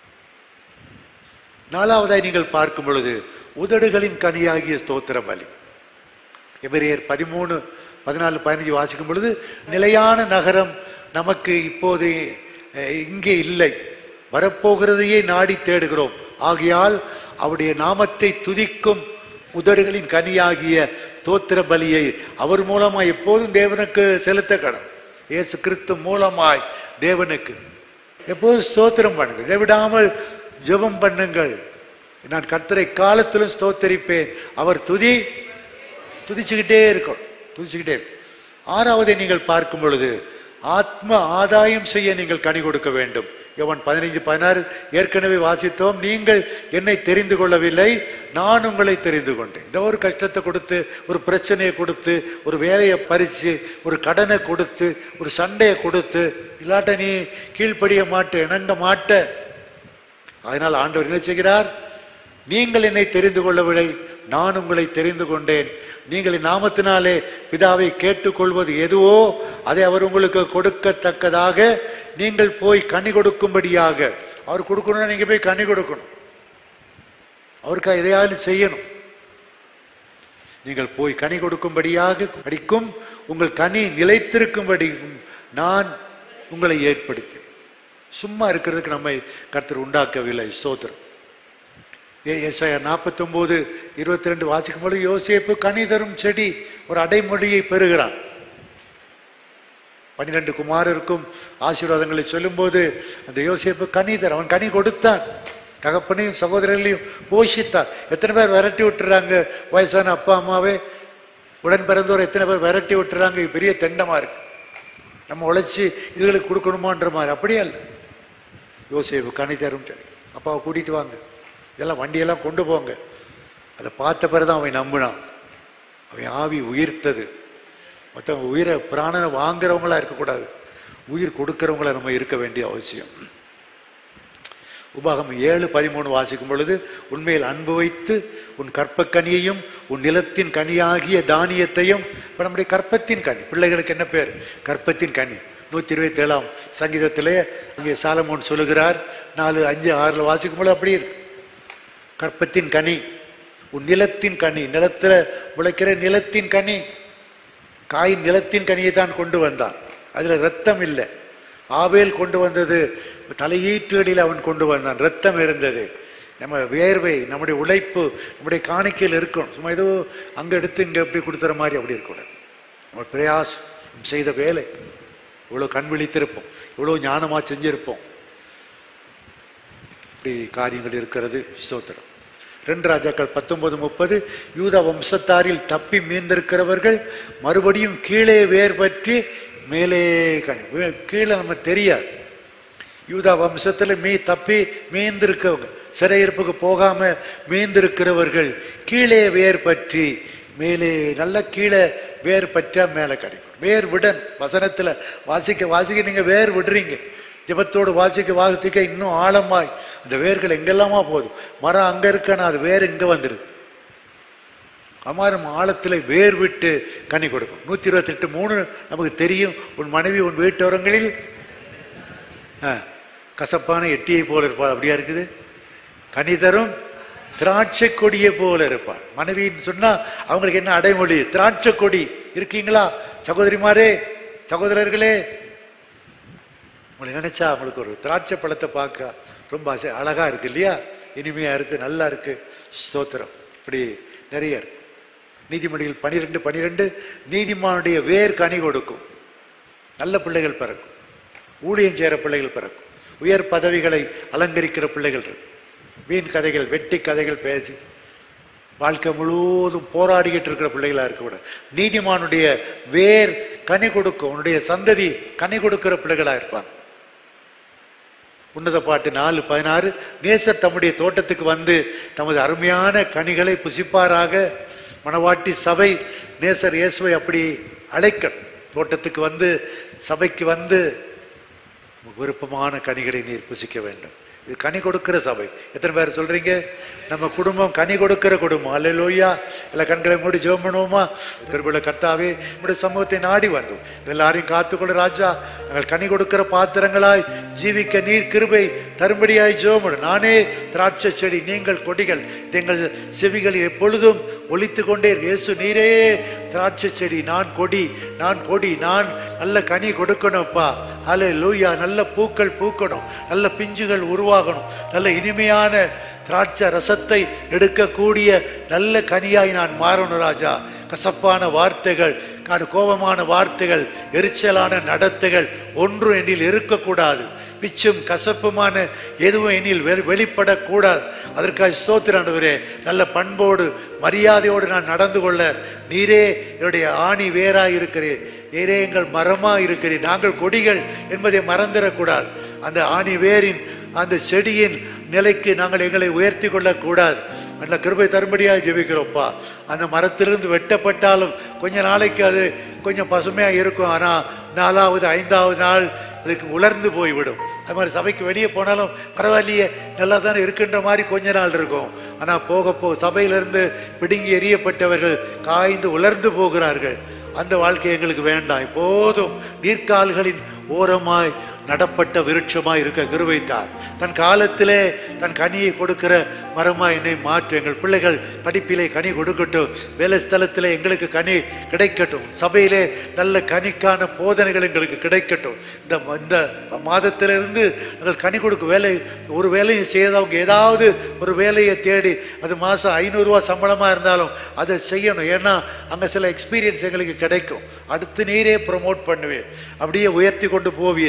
நாலாவதாய் நீங்கள் பார்க்கும் பொழுது உதடுகளின் கனியாகிய ஸ்தோத்திர பலி எபிரேயர் பதிமூணு பதினாலு பதினஞ்சு வாசிக்கும் பொழுது நிலையான நகரம் நமக்கு இப்போது அஹ், இங்கே இல்லை வரப்போகிறதையே நாடி தேடுகிறோம் ஆகையால் அவருடைய நாமத்தை துதிக்கும் உதடுகளின் கனியாகிய ஸ்தோத்திர பலியை அவர் மூலமாய் எப்போதும் தேவனுக்கு செலுத்த கடன் இயேசு கிறிஸ்து மூலமாய் தேவனுக்கு எப்போதும் ஸ்தோத்திரம் பண்ணுங்கள் இடைவிடாமல் ஜெபம் பண்ணுங்கள் நான் கர்த்தரை காலத்திலும் ஸ்தோத்தரிப்பேன் அவர் துதி துதிச்சுக்கிட்டே இருக்கும் துதிச்சுக்கிட்டே இருக்கும் ஆறாவதை நீங்கள் பார்க்கும் பொழுது ஆத்ம ஆதாயம் செய்ய நீங்கள் கனி கொடுக்க வேண்டும் யோவான் பதினைந்து பதினாறு ஏற்கனவே வாசித்தோம் நீங்கள் என்னை தெரிந்து கொள்ளவில்லை நான் உங்களை தெரிந்து கொண்டேன் ஏதோ ஒரு கஷ்டத்தை கொடுத்து ஒரு பிரச்சனையை கொடுத்து ஒரு வேலையை பறித்து ஒரு கடனை கொடுத்து ஒரு சண்டையை கொடுத்து இல்லாட்ட நீ கீழ்ப்படிய மாட்ட இணங்க மாட்ட அதனால் ஆண்டவர் என்ன செய்கிறார் நீங்கள் என்னை தெரிந்து கொள்ளவில்லை நான் உங்களை தெரிந்து கொண்டேன் நீங்கள் என் நாமத்தினாலே பிதாவை கேட்டுக்கொள்வது எதுவோ அதை அவர் உங்களுக்கு கொடுக்கத்தக்கதாக நீங்கள் போய் கனி கொடுக்கும்படியாக அவர் கொடுக்கணும்னா நீங்க போய் கனி கொடுக்கணும் அவருக்கு எதையாவது செய்யணும் நீங்கள் போய் கனி கொடுக்கும்படியாக படிக்கும் உங்கள் கனி நிலைத்திருக்கும்படி நான் உங்களை ஏற்படுத்தி சும்மா இருக்கிறதுக்கு நம்மை கர்த்தர் உண்டாக்கவில்லை சோதரம் ஏ ஏசாயா நாற்பத்தொம்போது இருபத்தி ரெண்டு வாசிக்கும் பொழுது யோசேப்பு கனி தரும் செடி ஒரு அடைமொழியை பெறுகிறான் பன்னிரண்டு குமாரருக்கும் ஆசீர்வாதங்களை சொல்லும்போது அந்த யோசேப்பு கனி தர அவன் கனி கொடுத்தான் தகப்பனையும் சகோதரர்களையும் போஷித்தான் எத்தனை பேர் விரட்டி விட்டுறாங்க வயசான அப்பா அம்மாவே உடன் பிறந்தோர் எத்தனை பேர் விரட்டி விட்டுறாங்க இது பெரிய தெண்டமா இருக்கு நம்ம உழைச்சி இதுகளுக்கு கொடுக்கணுமான்ற மாதிரி அப்படியே இல்லை யோசேப்பு கனி தரும் சொல்லி அப்பாவை கூட்டிட்டு வாங்க இதெல்லாம் வண்டியெல்லாம் கொண்டு போங்க அதை பார்த்த பிறகு தான் அவன் நம்பினான் அவன் ஆவி உயிர்த்தது மற்றவங்க உயிரை பிராணனை வாங்குறவங்களா இருக்கக்கூடாது உயிர் கொடுக்கறவங்களா நம்ம இருக்க வேண்டிய அவசியம் உபாகம் ஏழு பதிமூணு வாசிக்கும் பொழுது உண்மையில் அன்பு வைத்து உன் கற்பக்கனியையும் உன் நிலத்தின் கனியாகிய தானியத்தையும் இப்போ நம்முடைய கற்பத்தின் கனி பிள்ளைகளுக்கு என்ன பேர் கற்பத்தின் கனி நூற்றி இருபத்தி ஏழாம் சங்கீதத்திலே இங்கே சாலமோன் சொல்லுகிறார் நாலு அஞ்சு ஆறில் வாசிக்கும் பொழுது அப்படி இருக்கு கற்பத்தின் கனி உன் நிலத்தின் கனி நிலத்தில் முளைக்கிற நிலத்தின் கனி காய் நிலத்தின் கனியை தான் கொண்டு வந்தான் அதுல ரத்தம் இல்லை ஆவேல் கொண்டு வந்தது தலையீட்டுகளில் அவன் கொண்டு வந்தான் ரத்தம் இருந்தது நம்ம வேர்வை நம்முடைய உழைப்பு நம்முடைய காணிக்கையில் இருக்கணும் சும்மா ஏதோ அங்க எடுத்து இங்க எப்படி கொடுத்துற மாதிரி அப்படி இருக்கக்கூடாது நம்ம பிரயாசம் செய்த வேலை இவ்வளோ கண் விழித்திருப்போம் இவ்வளோ ஞானமா செஞ்சிருப்போம் இப்படி காரியங்கள் இருக்கிறது ஸ்தோத்திரம் ரெண்டு ராஜாக்கள் பத்தொன்பது முப்பது யூத வம்சத்தாரில் தப்பி மீந்திருக்கிறவர்கள் மறுபடியும் கீழே வேர் பற்றி மேலே கனி வே- கீழே நம்ம தெரியாது யூதா வம்சத்தில் மீ தப்பி மீந்திருக்கவங்க சிறையிருப்புக்கு போகாம மீந்திருக்கிறவர்கள் கீழே வேர் பற்றி மேலே நல்ல கீழே வேர் பற்றா மேலே கிடைக்கும் வேர் விடன் வசனத்துல வாசிக்க வாசிக்க நீங்க வேர் விடுறீங்க ஜெபத்தோடு வாசிக்க வாசிக்க இன்னும் ஆழமாய் அந்த வேர்கள் எங்கெல்லாமா போகுது மரம் அங்க இருக்கானா அது வேர் இங்க வந்துருது அமாரம் ஆழத்தில் வேர் விட்டு கனி கொடுக்கும் நூத்தி இருபத்தெட்டு மூணு நமக்கு தெரியும் உன் மனைவி உன் வீட்டோரங்களில் ஆ, கசப்பான எட்டியை போல இருப்பாள் அப்படியா இருக்குது கனி தரும் திராட்சை கொடியை போல இருப்பாள் மனைவின்னு சொன்னா அவங்களுக்கு என்ன அடைமொழி திராட்சை கொடி இருக்கீங்களா சகோதரிமாரே சகோதரர்களே உங்களை நினைச்சா அவங்களுக்கு ஒரு திராட்சை பழத்தை பார்க்க ரொம்ப ஆசை அழகா இருக்கு இல்லையா இனிமையா இருக்கு நல்லா இருக்கு ஸ்தோத்திரம் இப்படி நிறைய இருக்கு நீதிமொழிகள் பனிரெண்டு பனிரெண்டு நீதிமானுடைய வேர் கனி கொடுக்கும் நல்ல பிள்ளைகள் பிறக்கும் ஊழியம் செய்கிற பிள்ளைகள் பிறக்கும் உயர் பதவிகளை அலங்கரிக்கிற பிள்ளைகள் இருக்கு வீண் கதைகள் வெட்டி கதைகள் பேசி வாழ்க்கை முழுவதும் போராடிக்கிட்டு இருக்கிற பிள்ளைகளா இருக்கக்கூடாது நீதிமானுடைய வேர் கனி கொடுக்கும் உன்னுடைய சந்ததி கனி கொடுக்கிற பிள்ளைகளா இருப்பாங்க உன்னத பாட்டு நாலு பதினாறு நேசர் தம்முடைய தோட்டத்துக்கு வந்து தமது அருமையான கனிகளை புசிப்பாராக மணவாட்டி சபை நேசர் இயேசுவை அப்படி அழைக்கணும் தோட்டத்துக்கு வந்து சபைக்கு வந்து விருப்பமான கனிகளை நீர் புசிக்க வேண்டும் இது கனி கொடுக்கிற சபை எத்தனை பேர் சொல்றீங்க நம்ம குடும்பம் கனி கொடுக்கிற குடும்பம் அல்லையா இல்லை கண்களை மூடி ஜெபம் பண்ணுவோமா திருவிழா கத்தாவே நம்முடைய சமூகத்தை நாடி வந்தோம் எல்லாரையும் காத்துக்கொள்ள ராஜா நாங்கள் கனி கொடுக்கிற பாத்திரங்களாய் ஜீவிக்க நீர் கிருபை தரும்படியாய் ஜெபம் பண்ணு. நானே திராட்சை செடி நீங்கள் கொடிகள் இது எங்கள் செவிகளில் எப்பொழுதும் ஒலித்து கொண்டே இரு. இயேசு நீரே திராட்சை செடி நான் கொடி நான் கொடி நான் நல்ல கனி கொடுக்கணும்ப்பா ஹலே லூயா நல்ல பூக்கள் பூக்கணும் நல்ல பிஞ்சுகள் உருவாகணும் நல்ல இனிமையான திராட்சை ரசத்தை எடுக்கக்கூடிய நல்ல கனியாய் நான் மாறணும் ராஜா கசப்பான வார்த்தைகள் காடு கோபமான வார்த்தைகள் எரிச்சலான நடத்தைகள் ஒன்றும் என்னில் இருக்கக்கூடாது பிச்சும் கசப்புமான எதுவும் என்னில் வெளி- வெளிப்படக்கூடாது அதற்காக ஸ்தோத்திராண்டவரே நல்ல பண்போடு மரியாதையோடு நான் நடந்து கொள்ள நீரே என்னுடைய ஆணி வேராய் இருக்கிறேன் நீரே எங்கள் மரமா இருக்கிறேன் நாங்கள் கொடிகள் என்பதை மறந்துடக்கூடாது அந்த ஆணி வேரின் அந்த செடியின் நிலைக்கு நாங்கள் எங்களை உயர்த்தி கொள்ளக்கூடாது நல்ல கிருபை தரும்படியாக ஜெபிக்கிறோம்ப்பா அந்த மரத்திலிருந்து வெட்டப்பட்டாலும் கொஞ்ச நாளைக்கு அது கொஞ்சம் பசுமையாக இருக்கும் ஆனால் நாலாவது ஐந்தாவது நாள் அதுக்கு உலர்ந்து போய்விடும் அது மாதிரி சபைக்கு வெளியே போனாலும் பரவாயில்லையே நல்லா தானே இருக்கின்ற மாதிரி கொஞ்ச நாள் இருக்கும் ஆனால் போக போக சபையிலிருந்து பிடுங்கி எறியப்பட்டவர்கள் காய்ந்து உலர்ந்து போகிறார்கள் அந்த வாழ்க்கை எங்களுக்கு வேண்டாம் எப்போதும் நீர்க்கால்களின் ஓரமாய் நடப்பட்ட விருட்சமாய் இருக்க கிருபைத்தார் தன் காலத்திலே தன் கனியை கொடுக்கிற மரமாய் என்னை மாற்று எங்கள் பிள்ளைகள் படிப்பிலே கனி கொடுக்கட்டும் வேலை ஸ்தலத்திலே எங்களுக்கு கனி கிடைக்கட்டும் சபையிலே நல்ல கனிக்கான போதனைகள் எங்களுக்கு கிடைக்கட்டும் இந்த ம- இந்த மாதத்திலிருந்து நாங்கள் கனி கொடுக்க வேலை ஒரு வேலையை செய்தவங்க ஏதாவது ஒரு வேலையை தேடி அது மாதம் ஐநூறுரூவா சம்பளமாக இருந்தாலும் அதை செய்யணும் ஏன்னா அங்கே சில எக்ஸ்பீரியன்ஸ் எங்களுக்கு கிடைக்கும் அடுத்து நீரே ப்ரொமோட் பண்ணுவீர் அப்படியே உயர்த்தி கொண்டு போவீர்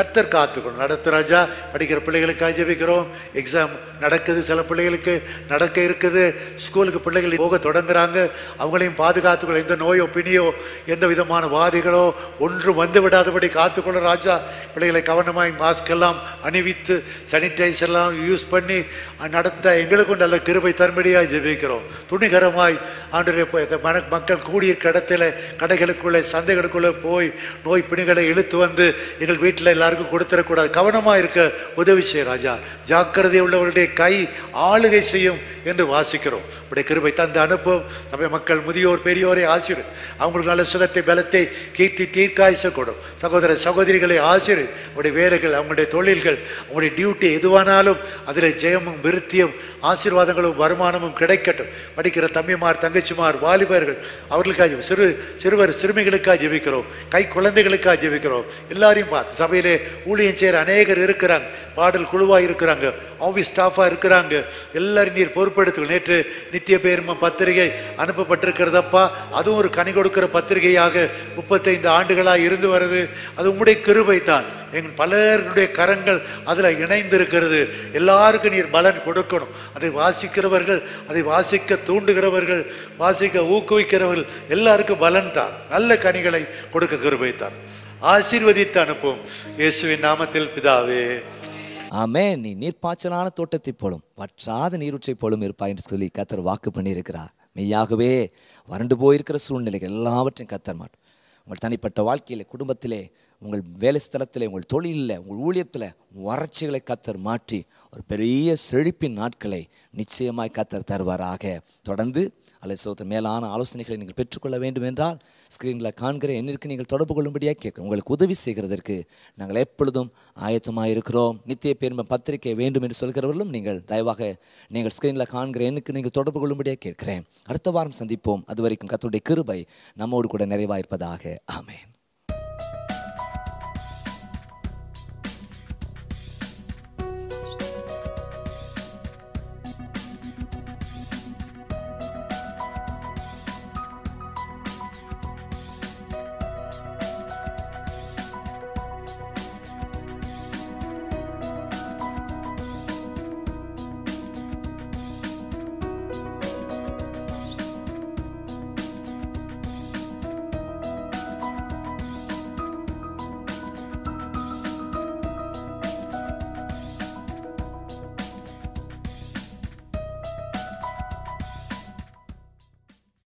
கர்த்தர் காத்துக்கணும் நடத்து ராஜா படிக்கிற பிள்ளைகளுக்காக ஜெபிக்கிறோம் எக்ஸாம் நடக்குது சில பிள்ளைகளுக்கு நடக்க இருக்குது ஸ்கூலுக்கு பிள்ளைகள் போக தொடங்குறாங்க அவங்களையும் பாதுகாத்துக்கொள்ள எந்த நோயோ பிணியோ எந்த விதமான வாதிகளோ ஒன்றும் வந்து விடாதபடி காத்துக்கொள்ள ராஜா பிள்ளைகளை கவனமாய் மாஸ்க் எல்லாம் அணிவித்து சானிடைசர் எல்லாம் யூஸ் பண்ணி நடத்த எங்களுக்கும் நல்ல கிருபை தரும்படியாய் ஜெபிக்கிறோம் துணிகரமாய் ஆண்டு மக்கள் கூடியிருக்க இடத்துல கடைகளுக்குள்ளே சந்தைகளுக்குள்ளே போய் நோய் பிணிகளை இழுத்து வந்து எங்கள் வீட்டில் எல்லாருக்கும் கொடுத்துடக்கூடாது கவனமாக இருக்க உதவி செய்ய ராஜா ஜாக்கிரதை உள்ளவர்களுடைய கை ஆளுகை செய்யும் என்று வாசிக்கிறோம் இப்படி கிருபை தந்து அனுப்பும் சபை மக்கள் முதியோர் பெரியோரை ஆசிரு அவங்களுக்கு நல்ல சுகத்தை பலத்தை கீர்த்தி தீர்க்காய்ச்ச கொடும் சகோதர சகோதரிகளை ஆசிரு அவருடைய வேலைகள் அவங்களுடைய தொழில்கள் அவங்களுடைய டியூட்டி எதுவானாலும் அதில் ஜெயமும் விருத்தியும் ஆசீர்வாதங்களும் வருமானமும் கிடைக்கட்டும் படிக்கிற தம்பிமார் தங்கச்சிமார் வாலிபர்கள் அவர்களுக்காக சிறு சிறுவர் சிறுமிகளுக்காக ஜெபிக்கிறோம் கை குழந்தைகளுக்காக ஜெபிக்கிறோம் எல்லாரையும் பார்த்து சபையிலே ஊழியம் செய்கிற அநேகர் இருக்கிறாங்க பாடல் குழுவாக இருக்கிறாங்க ஆஃபீஸ் ஸ்டாஃபாக இருக்கிறாங்க எல்லாரும் நீர் பொறுப்பெடுத்து நேற்று நித்திய பேரும பத்திரிகை அனுப்பப்பட்டிருக்கிறதப்பா அதுவும் ஒரு கனி கொடுக்கிற பத்திரிகையாக முப்பத்தைந்து ஆண்டுகளாக இருந்து வருது அது உங்களுடைய கிருபை தான் எங்கள் பலருடைய கரங்கள் அதில் இணைந்திருக்கிறது எல்லாருக்கும் நீர் பலன் கொடுக்கணும் அதை வாசிக்கிறவர்கள் அதை வாசிக்க தூண்டுகிறவர்கள் வாசிக்க ஊக்குவிக்கிறவர்கள் எல்லாருக்கும் பலன் தான் நல்ல கனிகளை கொடுக்க கிருபை தான் ஆசீர்வதித்து அனுப்பும் இயேசுவின் நாமத்தில் பிதாவே ஆமென் நீ நீர்ப்பாய்ச்சலான தோட்டத்தைப் போலும் வற்றாத நீரூற்றைப் போலும் இருப்பாய் என்று சொல்லி கத்தர் வாக்கு பண்ணியிருக்கிறார் மெய்யாகவே வறண்டு போயிருக்கிற சூழ்நிலைகள் எல்லாவற்றையும் கத்தர் மாட்டோம் உங்கள் தனிப்பட்ட வாழ்க்கையிலே குடும்பத்திலே உங்கள் வேலை ஸ்தலத்திலே உங்கள் தொழிலில் உங்கள் ஊழியத்தில் வறட்சிகளை கத்தர் மாற்றி ஒரு பெரிய செழிப்பின் நாட்களை நிச்சயமாய் கத்தர் தருவாராக தொடர்ந்து அலைசோத்த மேலான ஆலோசனைகளை நீங்கள் பெற்றுக்கொள்ள வேண்டும் என்றால் ஸ்க்ரீனில் காண்கிற எண்ணிற்கு நீங்கள் தொடர்பு கொள்ளும்படியாக கேட்கிறோம் உங்களுக்கு உதவி செய்கிறதற்கு நாங்கள் எப்பொழுதும் ஆயத்தமாக இருக்கிறோம் நித்திய பெருமை பத்திரிகை வேண்டும் என்று சொல்கிறவர்களும் நீங்கள் தயவாக நீங்கள் ஸ்க்ரீனில் காண்கிற எண்ணுக்கு நீங்கள் தொடர்பு கொள்ளும்படியாக கேட்கிறேன் அடுத்த வாரம் சந்திப்போம் அது வரைக்கும் கத்தருடைய கிருபை நம்மோடு கூட நிறைவாயிருப்பதாக ஆமென்